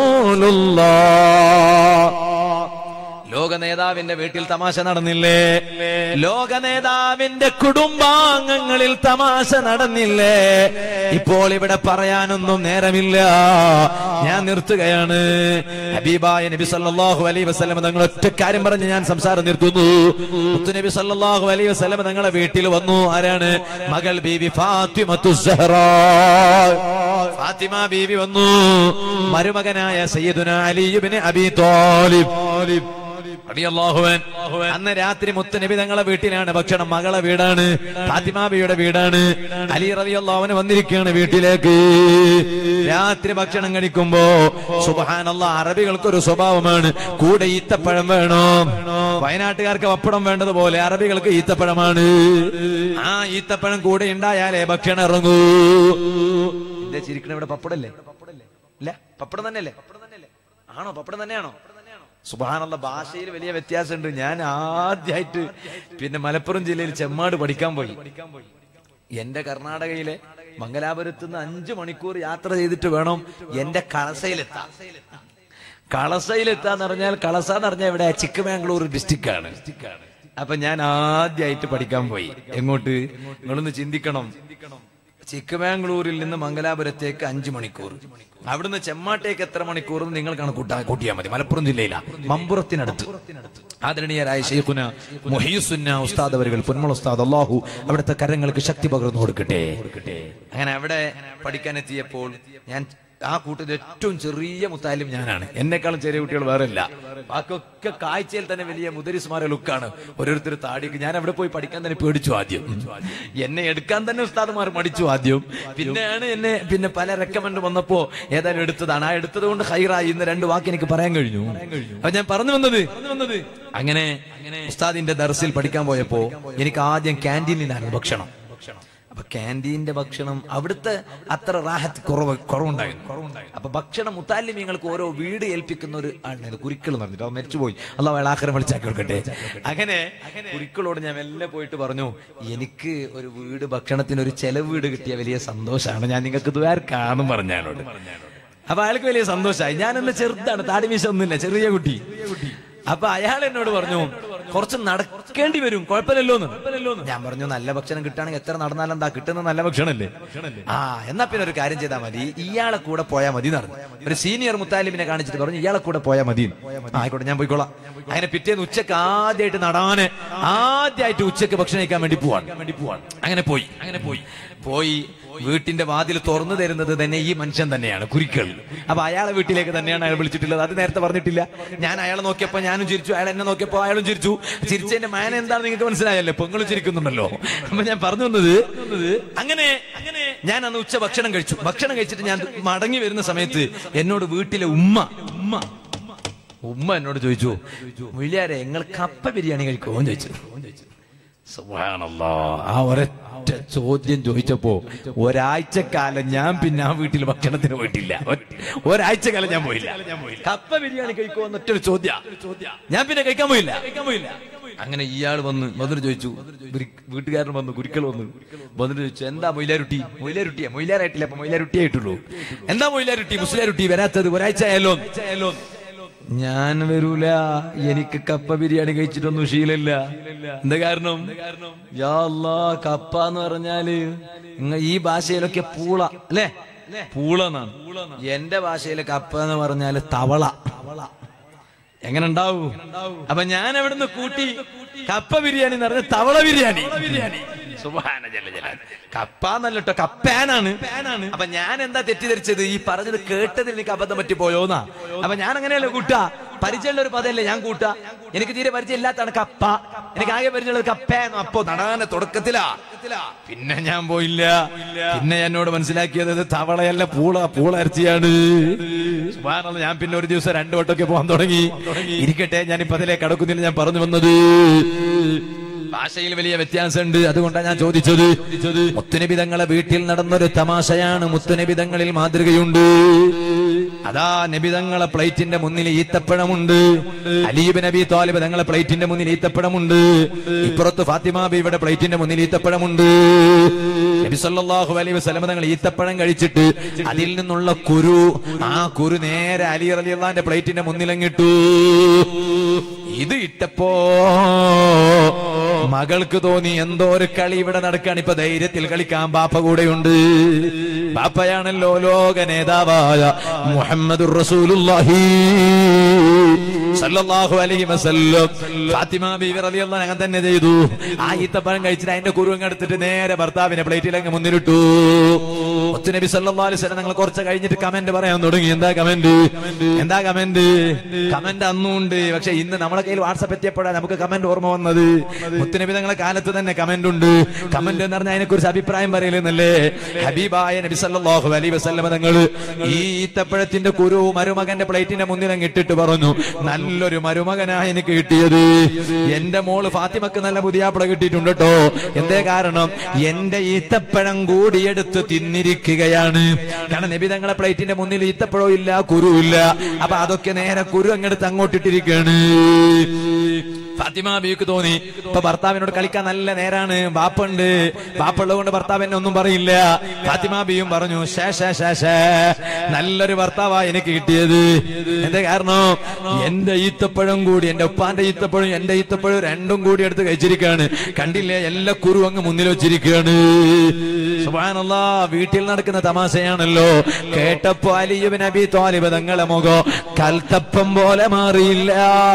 റസൂലുള്ളാഹ് ലോക നേതാവിന്റെ വീട്ടിൽ തമാശ നടന്നില്ലേ ലോക നേതാവിന്റെ കുടുംബാംഗങ്ങളിൽ തമാശ നടന്നില്ലേ ഇപ്പോൾ ഇവിടെ പറയാനൊന്നും നേരമില്ല ഞാൻ നിർത്തുകയാണ് ഹബീബായ നബി സല്ലല്ലാഹു അലൈഹി വസല്ലം തങ്ങൾ ഒറ്റ കാര്യം പറഞ്ഞ് ഞാൻ സംസാരം നിർത്തുന്നു മുത്തു നബി സല്ലല്ലാഹു അലൈഹി വസല്ലം തങ്ങളെ വീട്ടിൽ വന്നു ആരാണ് മകൾ ബീവി ഫാത്തിമത്തു സഹ്റാ ഫാത്തിമ ബീവി വന്നു മരുമകനായ സയ്യിദുന അലി ഇബ്നു അബി താലിബ് റളിയല്ലാഹു അൻഹു. അന്ന് രാത്രി മുത്തുനബി തങ്ങളെ വീട്ടിലാണ് ഭക്ഷണം മകളെ വീടാണ് ഫാത്തിമാബിയുടെ വീടാണ് അലി റളിയല്ലാഹുവിന് വന്നിരിക്കുകയാണ് വീട്ടിലേക്ക് രാത്രി ഭക്ഷണം കഴിക്കുമ്പോ സുബഹാനല്ല അറബികൾക്ക് ഒരു സ്വഭാവമാണ് കൂടെ ഈത്തപ്പഴം വേണം വയനാട്ടുകാർക്ക് പപ്പടം വേണ്ടതുപോലെ അറബികൾക്ക് ഈത്തപ്പഴമാണ് ആ ഈത്തപ്പഴം കൂടെ ഉണ്ടായാലേ ഭക്ഷണം ഇറങ്ങൂ എന്താ ചിരിക്കണ ഇവിടെ പപ്പടല്ലേ ഇല്ല പപ്പടം തന്നെയല്ലേ ആണോ പപ്പടം തന്നെയാണോ സുബാനുള്ള ഭാഷയിൽ വലിയ വ്യത്യാസമുണ്ട് ഞാൻ ആദ്യമായിട്ട് പിന്നെ മലപ്പുറം ജില്ലയിൽ ചെമ്മാട് പഠിക്കാൻ പോയി എന്റെ കർണാടകയിലെ മംഗലാപുരത്ത് നിന്ന് അഞ്ചു മണിക്കൂർ യാത്ര ചെയ്തിട്ട് വേണം എന്റെ കളസയിലെത്താൻ കളസയിലെത്താന്ന് പറഞ്ഞാൽ കളസ എന്ന് പറഞ്ഞാൽ ഇവിടെ ചിക്കമാംഗ്ലൂർ ഡിസ്ട്രിക്റ്റ് ആണ് അപ്പൊ ഞാൻ ആദ്യമായിട്ട് പഠിക്കാൻ പോയി എങ്ങോട്ട് നിങ്ങളൊന്ന് ചിന്തിക്കണം ചിക്കമാംഗ്ലൂരിൽ നിന്ന് മംഗലാപുരത്തേക്ക് അഞ്ചു മണിക്കൂർ അവിടുന്ന് ചെമ്മാട്ടേക്ക് എത്ര മണിക്കൂർ എന്ന് നിങ്ങൾ കണക്കൂട്ടാ കൂട്ടിയാൽ മതി മലപ്പുറം ജില്ലയിലാ മമ്പുറത്തിനടുത്ത് ആദരണീയരായ ഷെയ്ഖുന മുഹീസുന്ന ഉസ്താദ് അവരുകൾ പൊന്മൾ ഉസ്താദ് അള്ളാഹു അവിടുത്തെ കരങ്ങൾക്ക് ശക്തി പകർന്നു കൊടുക്കട്ടെ അങ്ങനെ അവിടെ പഠിക്കാനെത്തിയപ്പോൾ ഞാൻ ആ കൂട്ടത്തിൽ ഏറ്റവും ചെറിയ മുത്തായാലും ഞാനാണ് എന്നെക്കാളും ചെറിയ കുട്ടികൾ വേറെ ഇല്ല ബാക്കിയൊക്കെ കാഴ്ചയിൽ തന്നെ വലിയ മുദരിസ്മാരെ ലുക്കാണ് ഓരോരുത്തർ താടിക്ക് ഞാൻ അവിടെ പോയി പഠിക്കാൻ തന്നെ പേടിച്ചു ആദ്യം എന്നെ എടുക്കാൻ തന്നെ ഉസ്താദുമാർ മടിച്ചു ആദ്യം പിന്നെയാണ് എന്നെ പിന്നെ പല റെക്കമെൻഡ് വന്നപ്പോ ഏതായാലും എടുത്തതാണ് ആ എടുത്തത് കൊണ്ട് ഹൈറായി ഇന്ന് രണ്ട് വാക്ക് എനിക്ക് പറയാൻ കഴിഞ്ഞു അപ്പൊ ഞാൻ പറഞ്ഞു വന്നത് വന്നത് അങ്ങനെ ഉസ്താദിന്റെ ദർസിൽ പഠിക്കാൻ പോയപ്പോ എനിക്ക് ആദ്യം ക്യാൻറ്റീനിലാണ് ഭക്ഷണം അപ്പൊ ക്യാൻറ്റീന്റെ ഭക്ഷണം അവിടുത്തെ അത്ര റാഹത്ത് കുറവ് കുറവുണ്ടായിരുന്നു അപ്പൊ ഭക്ഷണം മുത്താലിമ്യങ്ങൾക്ക് ഓരോ വീട് ഏൽപ്പിക്കുന്ന ഒരു ആളുണ്ടായിരുന്നു കുരിക്കൾ എന്ന് പറഞ്ഞിട്ട് അവൻ മരിച്ചുപോയി അല്ല വേളാക്കരം വിളിച്ചാക്കി കൊടുക്കട്ടെ അങ്ങനെ കുരിക്കളോട് ഞാൻ മെല്ലെ പോയിട്ട് പറഞ്ഞു എനിക്ക് ഒരു വീട് ഭക്ഷണത്തിന് ഒരു ചെലവ് വീട് കിട്ടിയ വലിയ സന്തോഷമാണ് ഞാൻ നിങ്ങൾക്ക് ദ്വാരക്കാന്നും പറഞ്ഞാലോട് അപ്പൊ അയാൾക്ക് വലിയ സന്തോഷമായി ഞാനൊന്ന് ചെറുതാണ് താടിമീശ ഒന്നുമില്ല ചെറിയ കുട്ടി അപ്പൊ അയാൾ എന്നോട് പറഞ്ഞു കുറച്ച് നടക്ക നിൽക്കേണ്ടി വരും കുഴപ്പമില്ലല്ലോ ഞാൻ പറഞ്ഞു നല്ല ഭക്ഷണം കിട്ടുകയാണെങ്കിൽ എത്ര നടന്നാലും എന്താ കിട്ടുന്ന നല്ല ഭക്ഷണല്ലേ ആ എന്നാ പിന്നെ ഒരു കാര്യം ചെയ്താൽ മതി ഇയാളെ കൂടെ പോയാൽ മതി നടന്നു ഒരു സീനിയർ മുത്താലിമിനെ കാണിച്ചിട്ട് പറഞ്ഞു ഇയാളെ കൂടെ പോയാൽ മതി ആ, ആയിക്കോട്ടെ ഞാൻ പോയിക്കോളാം അങ്ങനെ പിറ്റേന്ന് ഉച്ചക്ക് ആദ്യമായിട്ട് നടാന് ആദ്യമായിട്ട് ഉച്ചക്ക് ഭക്ഷണം കഴിക്കാൻ വേണ്ടി പോവാണ് വേണ്ടി പോവാണ് അങ്ങനെ പോയി അങ്ങനെ പോയി പോയി വീട്ടിന്റെ വാതിൽ തുറന്നു തരുന്നത് തന്നെ ഈ മനുഷ്യൻ തന്നെയാണ് കുരിക്കൾ അപ്പൊ അയാളെ വീട്ടിലേക്ക് തന്നെയാണ് അയാൾ വിളിച്ചിട്ടുള്ളത് അത് നേരത്തെ പറഞ്ഞിട്ടില്ല ഞാൻ അയാളെ നോക്കിയപ്പോ ഞാനും ചിരിച്ചു അയാൾ എന്നെ നോക്കിയപ്പോ അയാളും ചിരിച്ചു ചിരിച്ചതിന്റെ മാന എന്താണ് നിങ്ങൾക്ക് മനസ്സിലായല്ലേ പെങ്ങളും ചിരിക്കുന്നുണ്ടല്ലോ അപ്പൊ ഞാൻ പറഞ്ഞു വന്നത് അങ്ങനെ അങ്ങനെ ഞാൻ അന്ന് ഉച്ച ഭക്ഷണം കഴിച്ചു ഭക്ഷണം കഴിച്ചിട്ട് ഞാൻ മടങ്ങി വരുന്ന സമയത്ത് എന്നോട് വീട്ടിലെ ഉമ്മ ഉമ്മ ഉമ്മ എന്നോട് ചോദിച്ചു മുല്യാരെ നിങ്ങൾ കപ്പ ബിരിയാണി കഴിക്കുമോ എന്ന് ചോദിച്ചു സുബ്ഹാനല്ലാ. ആ ഒരൊറ്റ ചോദ്യം ചോദിച്ചപ്പോ ഒരാഴ്ചക്കാലം ഞാൻ പിന്നെ ആ വീട്ടിൽ ഭക്ഷണത്തിന് പോയിട്ടില്ല ഒ- ഒരാഴ്ചക്കാലം ഞാൻ പോയില്ല കപ്പ ബിരിയാണി കഴിക്കുമോ എന്നൊറ്റൊരു ചോദ്യ ഞാൻ പിന്നെ കഴിക്കാൻ പോയില്ല അങ്ങനെ ഇയാൾ വന്ന് വന്നിട്ട് ചോദിച്ചു ഇവര് വീട്ടുകാരൻ വന്നു കുരുക്കൾ വന്നു വന്നിട്ട് ചോദിച്ചു എന്താ മൊയിലാരുട്ടി മൊയിലാരുട്ടിയാ മൊയിലാറായിട്ടില്ല അപ്പൊ മൊയിലാരുട്ടി ആയിട്ടുള്ളൂ എന്താ മൊയിലാരുട്ടി മുസ്ലിയാരുട്ടി വരാത്തത് ഒരാഴ്ച ആയാലോ ആയാലോ ഞാൻ വരൂല എനിക്ക് കപ്പ ബിരിയാണി കഴിച്ചിട്ടൊന്നും ശീലമില്ല എന്താ കാരണം യാ അല്ലാ കപ്പ എന്ന് പറഞ്ഞാല് ഇങ്ങ ഈ ഭാഷയിലൊക്കെ പൂള അല്ലേ പൂള എന്നാണ് എന്റെ ഭാഷയിലെ കപ്പ എന്ന് പറഞ്ഞാല് തവള എങ്ങനെ ഉണ്ടാവൂ അപ്പൊ ഞാൻ അവിടുന്ന് കൂട്ടി കപ്പ ബിരിയാണി എന്ന് പറഞ്ഞ തവള ബിരിയാണി ബിരിയാണി സുബ്ഹാന ജല്ല ജലാൽ. കപ്പ എന്നല്ല കേട്ടോ കപ്പാനാണ് അപ്പൊ ഞാൻ എന്താ തെറ്റിദ്ധരിച്ചത് ഈ പറഞ്ഞത് കേട്ടതിൽ എനിക്ക് അബദ്ധം പറ്റി പോയോന്നാ അപ്പൊ ഞാൻ അങ്ങനെയല്ലേ കൂട്ടാ പരിചയമുള്ള ഒരു പദമല്ലേ ഞാൻ കൂട്ടാ എനിക്ക് തീരെ പരിചയം ഇല്ലാത്താണ് കപ്പ എനിക്ക് ആകെ പരിചയമുള്ളത് കപ്പയെന്നു അപ്പോ നടാന തുടക്കത്തിലാ പിന്നെ ഞാൻ പോയില്ല പിന്നെ എന്നോട് മനസ്സിലാക്കിയത് ഇത് തവളയല്ല പൂള പൂള ഇറച്ചിയാണ് സുബ്ഹാനല്ലാഹ്, ഞാൻ പിന്നെ ഒരു ദിവസം രണ്ടു വട്ടമൊക്കെ പോകാൻ തുടങ്ങി ഇരിക്കട്ടെ ഞാനിപ്പോ അതിലേക്ക് കടക്കുന്നില്ല ഞാൻ പറഞ്ഞു വന്നത് ഭാഷയിൽ വലിയ വ്യത്യാസമുണ്ട് അതുകൊണ്ടാണ് ഞാൻ ചോദിച്ചത് മുത്തുനബിതങ്ങളെ വീട്ടിൽ നടന്നൊരു തമാശയാണ് മുത്തുനബിതങ്ങളിൽ മാതൃകയുണ്ട് അതാ നബിതങ്ങളെ പ്ലേറ്റിന്റെ മുന്നിൽ ഈത്തപ്പഴമുണ്ട് അലീബ് നബി താലിബ് തങ്ങളെ പ്ലേറ്റിന്റെ മുന്നിൽ ഈത്തപ്പഴമുണ്ട് ഇപ്പുറത്ത് ഫാത്തിമ ബിയുടെ പ്ലേറ്റിന്റെ മുന്നിൽ ഈത്തപ്പഴമുണ്ട് നബി സല്ലല്ലാഹു അലൈഹി വസല്ലം തങ്ങൾ ഈത്തപ്പഴം കഴിച്ചിട്ട് അതിൽ നിന്നുള്ള കുരു ആ കുരു നേരെ അലി റളിയല്ലാഹുവിന്റെ പ്ലേറ്റിന്റെ മുന്നിലങ്ങിട്ടു ഇത് ഇട്ടപ്പോ മകൾക്ക് തോന്നി എന്തോ ഒരു കളി ഇവിടെ നടക്കാണ് ഇപ്പൊ ധൈര്യത്തിൽ കളിക്കാൻ ബാപ്പ കൂടെയുണ്ട് ബാപ്പയാണല്ലോ ലോക നേതാവായ മുഹമ്മദുർ റസൂലുള്ളാഹി സല്ലല്ലാഹു അലൈഹി വസല്ലം ഫാത്തിമ ബീവി റളിയല്ലാഹു അങ്ങനെ തന്നെ ചെയ്തു ആ ഈത്തപ്പഴം കഴിച്ചിട്ട് അതിന്റെ കുരുവങ്ങ് എടുത്തിട്ട് നേരെ ഭർത്താവിനെ പ്ലേറ്റിൽ അങ്ങ് മുന്നിലിട്ടു മുത്തുനബി സല്ലല്ലാഹു അലൈഹി വസല്ലം ഞങ്ങൾ കുറച്ച് കഴിഞ്ഞിട്ട് കമന്റ് പറയാൻ തുടങ്ങി എന്താ കമന്റ് എന്താ കമന്റ് കമന്റ് അന്നും ഉണ്ട് പക്ഷെ ഇന്ന് നമ്മളെ കയ്യിൽ വാട്സപ്പ് എത്തിയപ്പോഴാണ് നമുക്ക് കമന്റ് ഓർമ്മ വന്നത് മുത്തുനബി തങ്ങളെ കാലത്ത് തന്നെ കമന്റ് ഉണ്ട് കമന്റ് എന്ന് പറഞ്ഞാൽ അതിനെ കുറിച്ച് അഭിപ്രായം പറയലെന്നല്ലേ ഹബീബായ നബി സല്ലല്ലാഹു അലൈഹി വസല്ലം തങ്ങൾ ഈ ഈത്തപ്പഴത്തിന്റെ കുരു മരുമകന്റെ പ്ലേറ്റിന്റെ മുന്നിൽ അങ്ങ് ഇട്ടിട്ട് പറഞ്ഞു നല്ലൊരു മരുമകനായി എനിക്ക് കിട്ടിയത് എന്റെ മോള് ഫാത്തിമക്ക് നല്ല പുതിയാപ്പിള കിട്ടിയിട്ടുണ്ട് കേട്ടോ എന്തേ കാരണം എന്റെ ഈത്തപ്പഴം കൂടിയെടുത്ത് തിന്നിരിക്കുകയാണ് കാരണം നബി തങ്ങളെ പ്ലേറ്റിന്റെ മുന്നിൽ ഈത്തപ്പഴവും ഇല്ല കുരു ഇല്ല അപ്പൊ അതൊക്കെ നേരെ കുരു അങ്ങെടുത്ത് അങ്ങോട്ടിട്ടിരിക്കുകയാണ് ഫാത്തിമ ബിക്ക് തോന്നി ഇപ്പൊ ഭർത്താവിനോട് കളിക്കാൻ നല്ല നേരാണ് ബാപ്പുണ്ട് ബാപ്പുള്ളത് കൊണ്ട് ഭർത്താവ് എന്നെ ഒന്നും പറയില്ല ഫാത്തിമ ബിയും പറഞ്ഞു ശേ ശേ ശേ ശേ നല്ലൊരു ഭർത്താവാ എനിക്ക് കിട്ടിയത് എന്റെ കാരണം എന്റെ ഈത്തപ്പഴം കൂടി എന്റെ ഉപ്പാന്റെ ഈത്തപ്പഴം എന്റെ ഈത്തപ്പഴം രണ്ടും കൂടി എടുത്ത് കഴിച്ചിരിക്കുകയാണ് കണ്ടില്ലേ എല്ലാ കുരു അങ്ങ് മുന്നിൽ വെച്ചിരിക്കുകയാണ് സുബ്ഹാനല്ലാ വീട്ടിൽ നടക്കുന്ന തമാശയാണല്ലോ കേട്ടപ്പോ അലിയുബിൻ നബി തോലിബ് തങ്ങളെ മുഖം കൽത്തപ്പം പോലെ മാറിയില്ല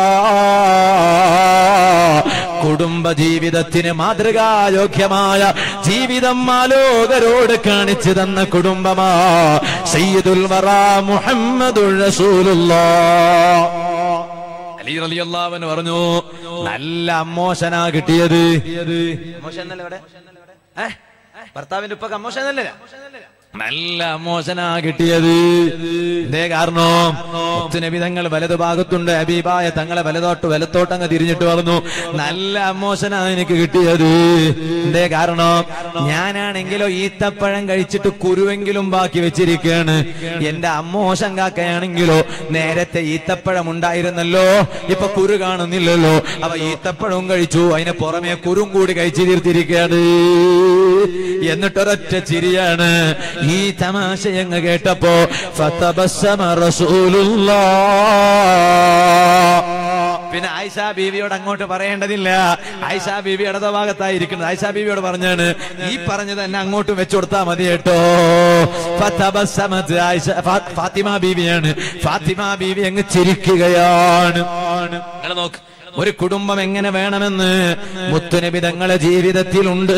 കുടുംബ ജീവിതത്തിന് മാതൃകായോഗ്യമായ ജീവിതം ആലോകരോട് കാണിച്ചു തന്ന കുടുംബമാ സയ്യിദുൽ വറ മുഹമ്മദുർ റസൂലുള്ളാഹ് അലി റളിയല്ലാഹു പറഞ്ഞു നല്ല അമ്മോശനാ കിട്ടിയത് അമ്മോശൻ എന്നല്ലേ ഇവിടെ ഏ? ഭർത്താവിന്റെ ഉപ്പക്ക് അമ്മോശൻ എന്നല്ലേ നല്ല അമ്മോശനാ കിട്ടിയത് എന്തേ കാരണം മുത്തുനബി തങ്ങൾ വലതു ഭാഗത്തുണ്ട് അബീബായ തങ്ങളെ വലതോട്ട് വലത്തോട്ട് അങ്ങ് തിരിഞ്ഞിട്ട് പറഞ്ഞു നല്ല അമ്മോശനാ എനിക്ക് കിട്ടിയത് എന്തേ കാരണം ഞാനാണെങ്കിലോ ഈത്തപ്പഴം കഴിച്ചിട്ട് കുരുവെങ്കിലും ബാക്കി വെച്ചിരിക്കുകയാണ് എന്റെ അമ്മോശം കാക്കയാണെങ്കിലോ നേരത്തെ ഈത്തപ്പഴം ഉണ്ടായിരുന്നല്ലോ ഇപ്പൊ കുരു കാണുന്നില്ലല്ലോ അവ ഈത്തപ്പഴവും കഴിച്ചു അതിന് പുറമെ കുരും കൂടി കഴിച്ചു തീർത്തിരിക്കുകയാണ് എന്നിട്ടൊരൊറ്റ ചിരിയാണ് ഈ തമാശയങ്ങ് കേട്ടപ്പോ ഫതബസ്സമ റസൂലുള്ളാഹ് പിന്നെ ആയിഷ ബീവിയോട് അങ്ങോട്ട് പറയേണ്ടതില്ല ആയിഷ ബീവി ഇടത ഭാഗത്തായിരിക്കുന്നത് ആയിഷ ബീവിയോട് പറഞ്ഞാണ് ഈ പറഞ്ഞത് തന്നെ അങ്ങോട്ടും വെച്ചു കൊടുത്താൽ മതി കേട്ടോ ഫതബസ്സമത് ആയിഷ ഫാ- ഫാത്തിമ ബീവിയാണ് ഫാത്തിമ ബീവി അങ്ങ് ചിരിക്കുകയാണ് നിങ്ങൾ നോക്ക് ഒരു കുടുംബം എങ്ങനെ വേണമെന്ന് മുത്തുനബി തങ്ങളെ ജീവിതത്തിലുണ്ട്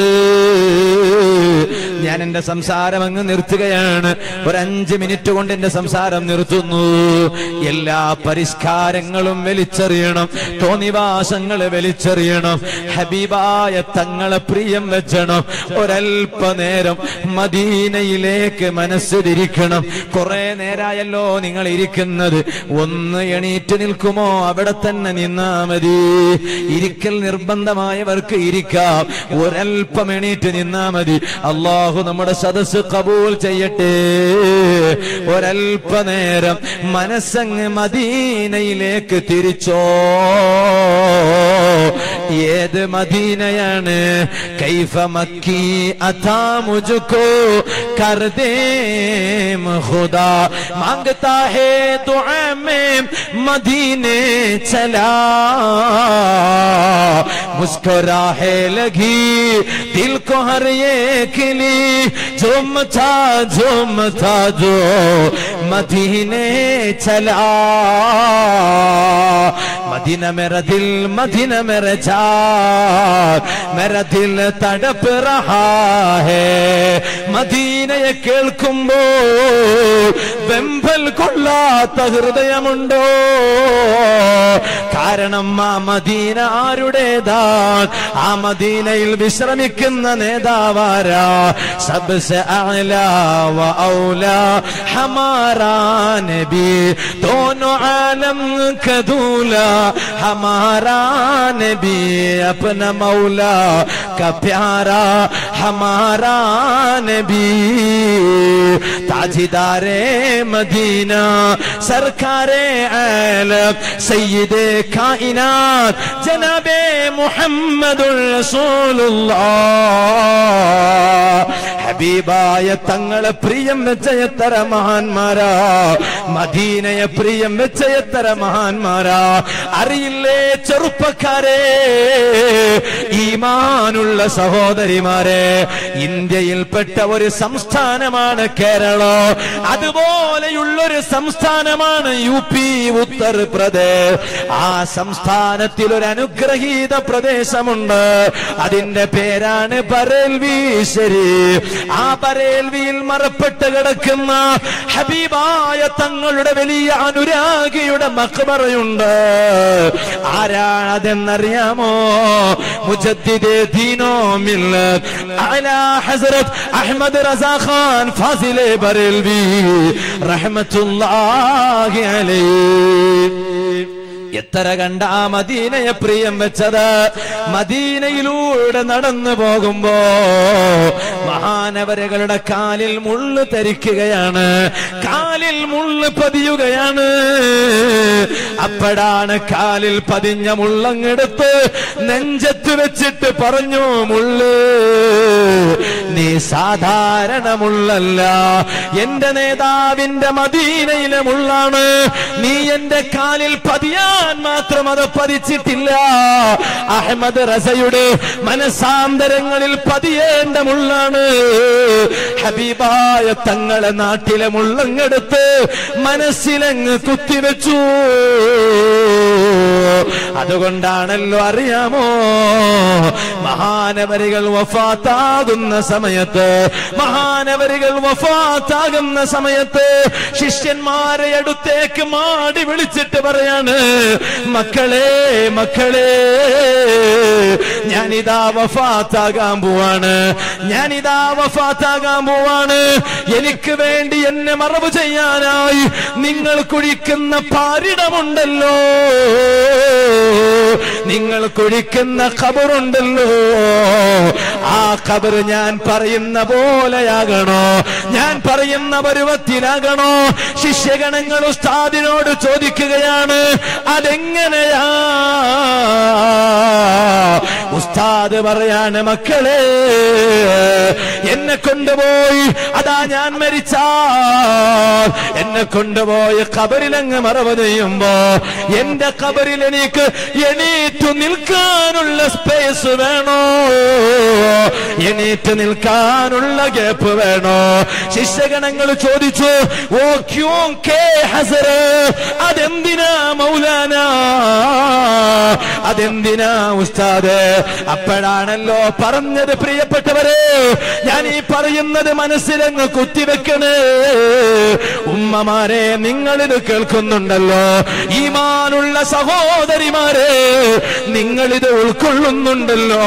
ഞാൻ എന്റെ സംസാരം അങ്ങ് നിർത്തുകയാണ് ഒരു അഞ്ച് മിനിറ്റ് കൊണ്ട് എന്റെ സംസാരം നിർത്തുന്നു എല്ലാ പരിഷ്കാരങ്ങളും വലിച്ചെറിയണം തോന്നിവാസങ്ങൾ വലിച്ചെറിയണം ഹബീബായ തങ്ങളെ പ്രിയം വെച്ചണം ഒരൽപനേരം മദീനയിലേക്ക് മനസ്സ് തിരിക്കണം കുറെ നേരായല്ലോ നിങ്ങൾ ഇരിക്കുന്നത് ഒന്ന് എണീറ്റ് നിൽക്കുമോ അവിടെ തന്നെ നിന്നാ മതി ഇരിക്കൽ നിർബന്ധമായവർക്ക് ഇരിക്കാം ഒരൽപ്പം എണീറ്റ് നിന്നാ മതി അള്ളാഹു നമ്മുടെ സദസ് കബൂൽ ചെയ്യട്ടെ ഒരൽപനേരം മനസ്സങ്ങ് മദീനയിലേക്ക് തിരിച്ചോ ഏത് മദീനയാണ് കൈഫ മക്കി അഥാ മുജുക്കോ कर दे खुदा मांगता है दुआ में मदीने चला मुस्कुराहे लगी दिल को हर एक ली झुम था झुम था जो मदीने चला मदीना मेरा दिल मदीना मेरा जान मेरा दिल तड़प रहा है മദീനയെ കേൾക്കുമ്പോ വെമ്പൽ കൊള്ളാത്ത ഹൃദയമുണ്ടോ കാരണം ആ മദീന ആരുടേതാണ് ആ മദീനയിൽ വിശ്രമിക്കുന്ന നേതാവാരാ സബ്സെ അഅ്ലാ വ ഔലാ ഹമാരാ നബി दोनों आलम का दूल्हा हमारा नबी अपना मौला का प्यारा हमारा नबी ताजीदारे मदीना सरकारे आलम सैयदे कायनात जनाबे मुहम्मदुर रसूलुल्लाह ഹബീബായ തങ്ങളെ പ്രിയം വെച്ച എത്ര മഹാന്മാരാ മദീനയെ പ്രിയം വെച്ച എത്ര മഹാന്മാരാ അറിയില്ലേ ചെറുപ്പക്കാരെ ഈമാനുള്ള സഹോദരിമാരെ ഇന്ത്യയിൽപ്പെട്ട ഒരു സംസ്ഥാനമാണ് കേരളം അതുപോലെയുള്ളൊരു സംസ്ഥാനമാണ് യു പി ഉത്തർപ്രദേശ് ആ സംസ്ഥാനത്തിൽ ഒരു അനുഗ്രഹീത പ്രദേശമുണ്ട് അതിന്റെ പേരാണ് ബറേൽവി ശരീഫ് ആ ബറേൽവിയിൽ മറപ്പെട്ട് കിടക്കുന്ന ഹബീബായ തങ്ങളുടെ വലിയ അനുരാഗിയുടെ മക്ബറയുണ്ട് ആരാണ് അതെന്നറിയാമോ മുജദ്ദിദേ ദീനോ മില്ലത്ത് അലാ ഹസ്രത്ത് അഹ്മദ് റസാ ഖാൻ ഫാസിലെ ബറേൽവി റഹ്മത്തുള്ളാഹി അലൈഹി എത്ര കണ്ട ആ മദീനയെ പ്രിയം വെച്ചത് മദീനയിലൂടെ നടന്നു പോകുമ്പോ മഹാനവരകളുടെ കാലിൽ മുള്ള് ധരിക്കുകയാണ് കാലിൽ മുള്ള് പതിയുകയാണ് അപ്പോഴാണ് കാലിൽ പതിഞ്ഞ മുള്ളങ്ങെടുത്ത് നെഞ്ചത്ത് വെച്ചിട്ട് പറഞ്ഞു മുള്ള് നീ സാധാരണ മുള്ളല്ല എന്റെ നേതാവിന്റെ മദീനയിലെ മുള്ളാണ് നീ എന്റെ കാലിൽ പതിയാൻ മാത്രം അത് പതിച്ചിട്ടില്ല അഹമ്മദ് റസയുടെ മനസാന്തരങ്ങളിൽ പതിയേണ്ട മുള്ളാണ് ഹബീബായ തങ്ങളെ നാട്ടിലെ മുള്ളങ്ങെടുത്ത് മനസ്സിലങ്ങ് കുത്തിവെച്ചു അതുകൊണ്ടാണല്ലോ അറിയാമോ മഹാനവരികൾ വഫാത്താകുന്ന സമയത്ത് മഹാനവരികൾ വഫാത്താകുന്ന സമയത്ത് ശിഷ്യന്മാരെ അടുത്തേക്ക് മാടി വിളിച്ചിട്ട് പറയാണ് മക്കളെ മക്കളെ ഞാനിതാ വഫാത്താകാൻ പോവാണ് ഞാനിതാ വഫാത്താകാൻ പോവാണ് എനിക്ക് വേണ്ടി എന്നെ മറവ് ചെയ്യാനായി നിങ്ങൾ കുഴിക്കുന്ന പാരിടമുണ്ടല്ലോ നിങ്ങൾ കുഴിക്കുന്ന ഖബറുണ്ടല്ലോ ആ ഖബർ ഞാൻ പറയുന്ന പോലെയാകണോ ഞാൻ പറയുന്ന പരുവത്തിലാകണോ ശിഷ്യഗണങ്ങൾ ഉസ്താദിനോട് ചോദിക്കുകയാണ് അതെങ്ങനെയാ ഉസ്താദ് ഉസ്താദ് പറയാണ് മക്കളെ എന്നെ കൊണ്ടുപോയി അതാ ഞാൻ മരിച്ചാൽ എന്നെ കൊണ്ടുപോയി കബറിലങ്ങ് മറവ് ചെയ്യുമ്പോ എന്റെ കബറിൽ എനിക്ക് എണീറ്റു നിൽക്കാനുള്ള സ്പേസ് വേണോ എണീറ്റ് നിൽക്കാനുള്ള ഗ്യാപ്പ് വേണോ ശിഷ്യഗണങ്ങൾ ചോദിച്ചു ഓ ക്യോ കേ ഹസർ അതെന്തിനാ മൗലാന അതെന്തിനാ ഉസ്താദ് അപ്പോഴാണല്ലോ പറഞ്ഞത് പ്രിയപ്പെട്ടവരെ ഞാൻ ഈ പറയുന്നത് മനസ്സിലങ്ങ് കുത്തിവെക്കണേ ഉമ്മമാരെ നിങ്ങളിത് കേൾക്കുന്നുണ്ടല്ലോ ഈമാനുള്ള സഹോദരിമാരെ നിങ്ങളിത് ഉൾക്കൊള്ളുന്നുണ്ടല്ലോ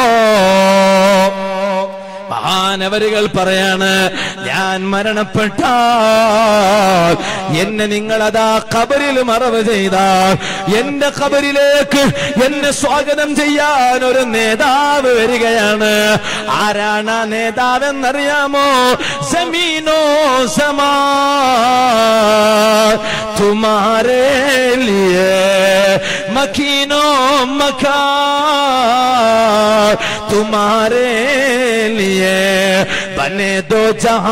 മഹാനവരുകൾ പറയാണ് ഞാൻ മരണപ്പെട്ടാൽ എന്നെ നിങ്ങളതാ കബറിൽ മറവ് ചെയ്താൽ എന്റെ കബറിലേക്ക് എന്നെ സ്വാഗതം ചെയ്യാൻ ഒരു നേതാവ് വരികയാണ് ആരാണ് ആ നേതാവ് എന്നറിയാമോ സമീനോ സമാ തുമാരേ ലിയേ മക്കീനോ മക്കാ तुम्हारे लिए बने दो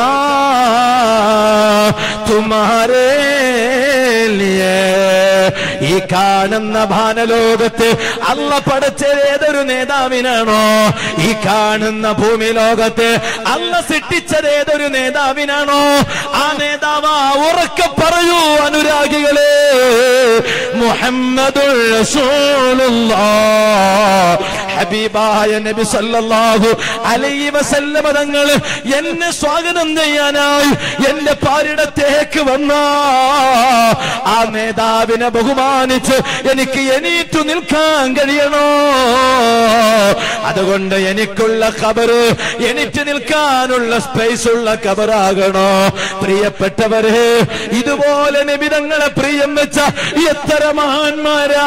जहां तुम्हारे लिए ഈ കാണുന്ന ഭാനലോകത്ത് അല്ല പഠിച്ചത് ഏതൊരു നേതാവിനാണോ ഈ കാണുന്ന ഭൂമി ലോകത്ത് അല്ല സൃഷ്ടിച്ചത് ഏതൊരു നേതാവിനാണോ ആ നേതാവ് ഉറക്കെ പറയൂ അനുരാഗികളെ മുഹമ്മദുൽ റസൂലുള്ളാഹ് ഹബീബായ നബി സല്ലല്ലാഹു അലൈഹി വസല്ലമ തങ്ങൾ എന്നെ സ്വാഗതം ചെയ്യാനായി എന്റെ പാരിടത്തേക്ക് വന്ന ആ നേതാവിനെ ബഹുമാനിച്ച് എനിക്ക് എണീറ്റു നിൽക്കാൻ കഴിയണോ അതുകൊണ്ട് എനിക്കുള്ള കബറ് എണീറ്റ് നിൽക്കാനുള്ള സ്പേസ് ഉള്ള കബറാകണോ പ്രിയപ്പെട്ടവരെ ഇതുപോലെ നിബിതങ്ങളെ പ്രിയം വെച്ച എത്ര മഹാന്മാരാ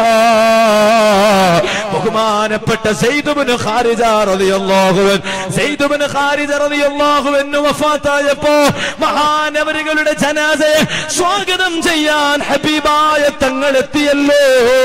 ബഹുമാനപ്പെട്ട സെയ്ദുബിന് ഖാരിജ റളിയല്ലാഹുവൻ സെയ്ദുബിന് ഖാരിജ റളിയല്ലാഹുവൻ വഫാത്തായപ്പോ മഹാനവരുകളുടെ ജനാസയെ സ്വാഗതം ചെയ്യാൻ ഹബീബായ തങ്ങൾ എത്തിയല്ലോ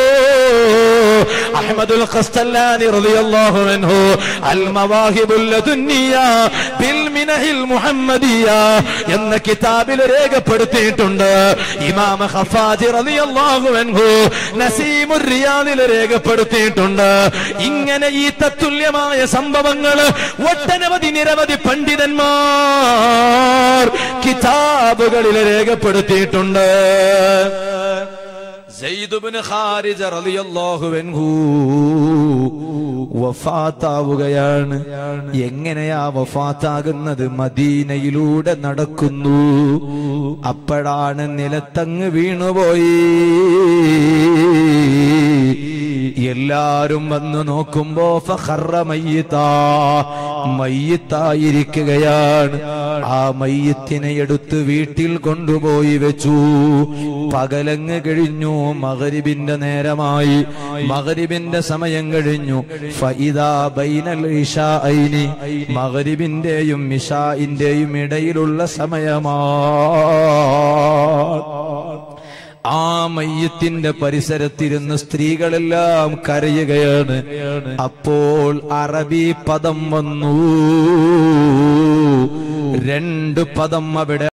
അഹ്മദുൽ ഖസ്തല്ലാനി റളിയല്ലാഹു അൻഹു അൽ മവാഹിബുൽ ലദുന്നിയ ബിൽ മിനഹിൽ മുഹമ്മദിയ എന്ന കിതാബിൽ രേഖപ്പെടുത്തിയിട്ടുണ്ട് ഇമാം ഖഫാജി റളിയല്ലാഹു അൻഹു നസീമുർ റിയാദിൽ രേഖപ്പെടുത്തിയിട്ടുണ്ട് ഇങ്ങനെ ഈ തത്തുല്യമായ സംഭവങ്ങൾ ഒട്ടനവധി നിരവധി പണ്ഡിതന്മാർ കിതാബുകളിൽ രേഖപ്പെടുത്തിയിട്ടുണ്ട് സെയ്ദുബ്നു ഖാരിജ റളിയല്ലാഹു അൻഹു വഫാത്താവുകയാണ് എങ്ങനെയാ വഫാത്താകുന്നത് മദീനയിലൂടെ നടക്കുന്നു അപ്പോഴാണ് നിലത്തങ്ങ് വീണുപോയി എല്ലാരും വന്ന് നോക്കുമ്പോ ഫഖറ മയ്യിത്താ മയ്യത്തായിരിക്കുകയാണ് ആ മയ്യത്തിനെ എടുത്ത് വീട്ടിൽ കൊണ്ടുപോയി വെച്ചു പകലങ്ങ് കഴിഞ്ഞു മകരിബിന്റെ നേരമായി മകരിബിന്റെ സമയം കഴിഞ്ഞു ഫഇദാ ബൈനൽ ഇശാഇനി മകരിബിന്റെയും ഇശാഇന്റെയും ഇടയിലുള്ള സമയമാ ആ മയ്യത്തിന്റെ പരിസരത്തിരുന്ന് സ്ത്രീകളെല്ലാം കരയുകയാണ് അപ്പോൾ അറബി പദം വന്നു രണ്ട് പദം അവിടെ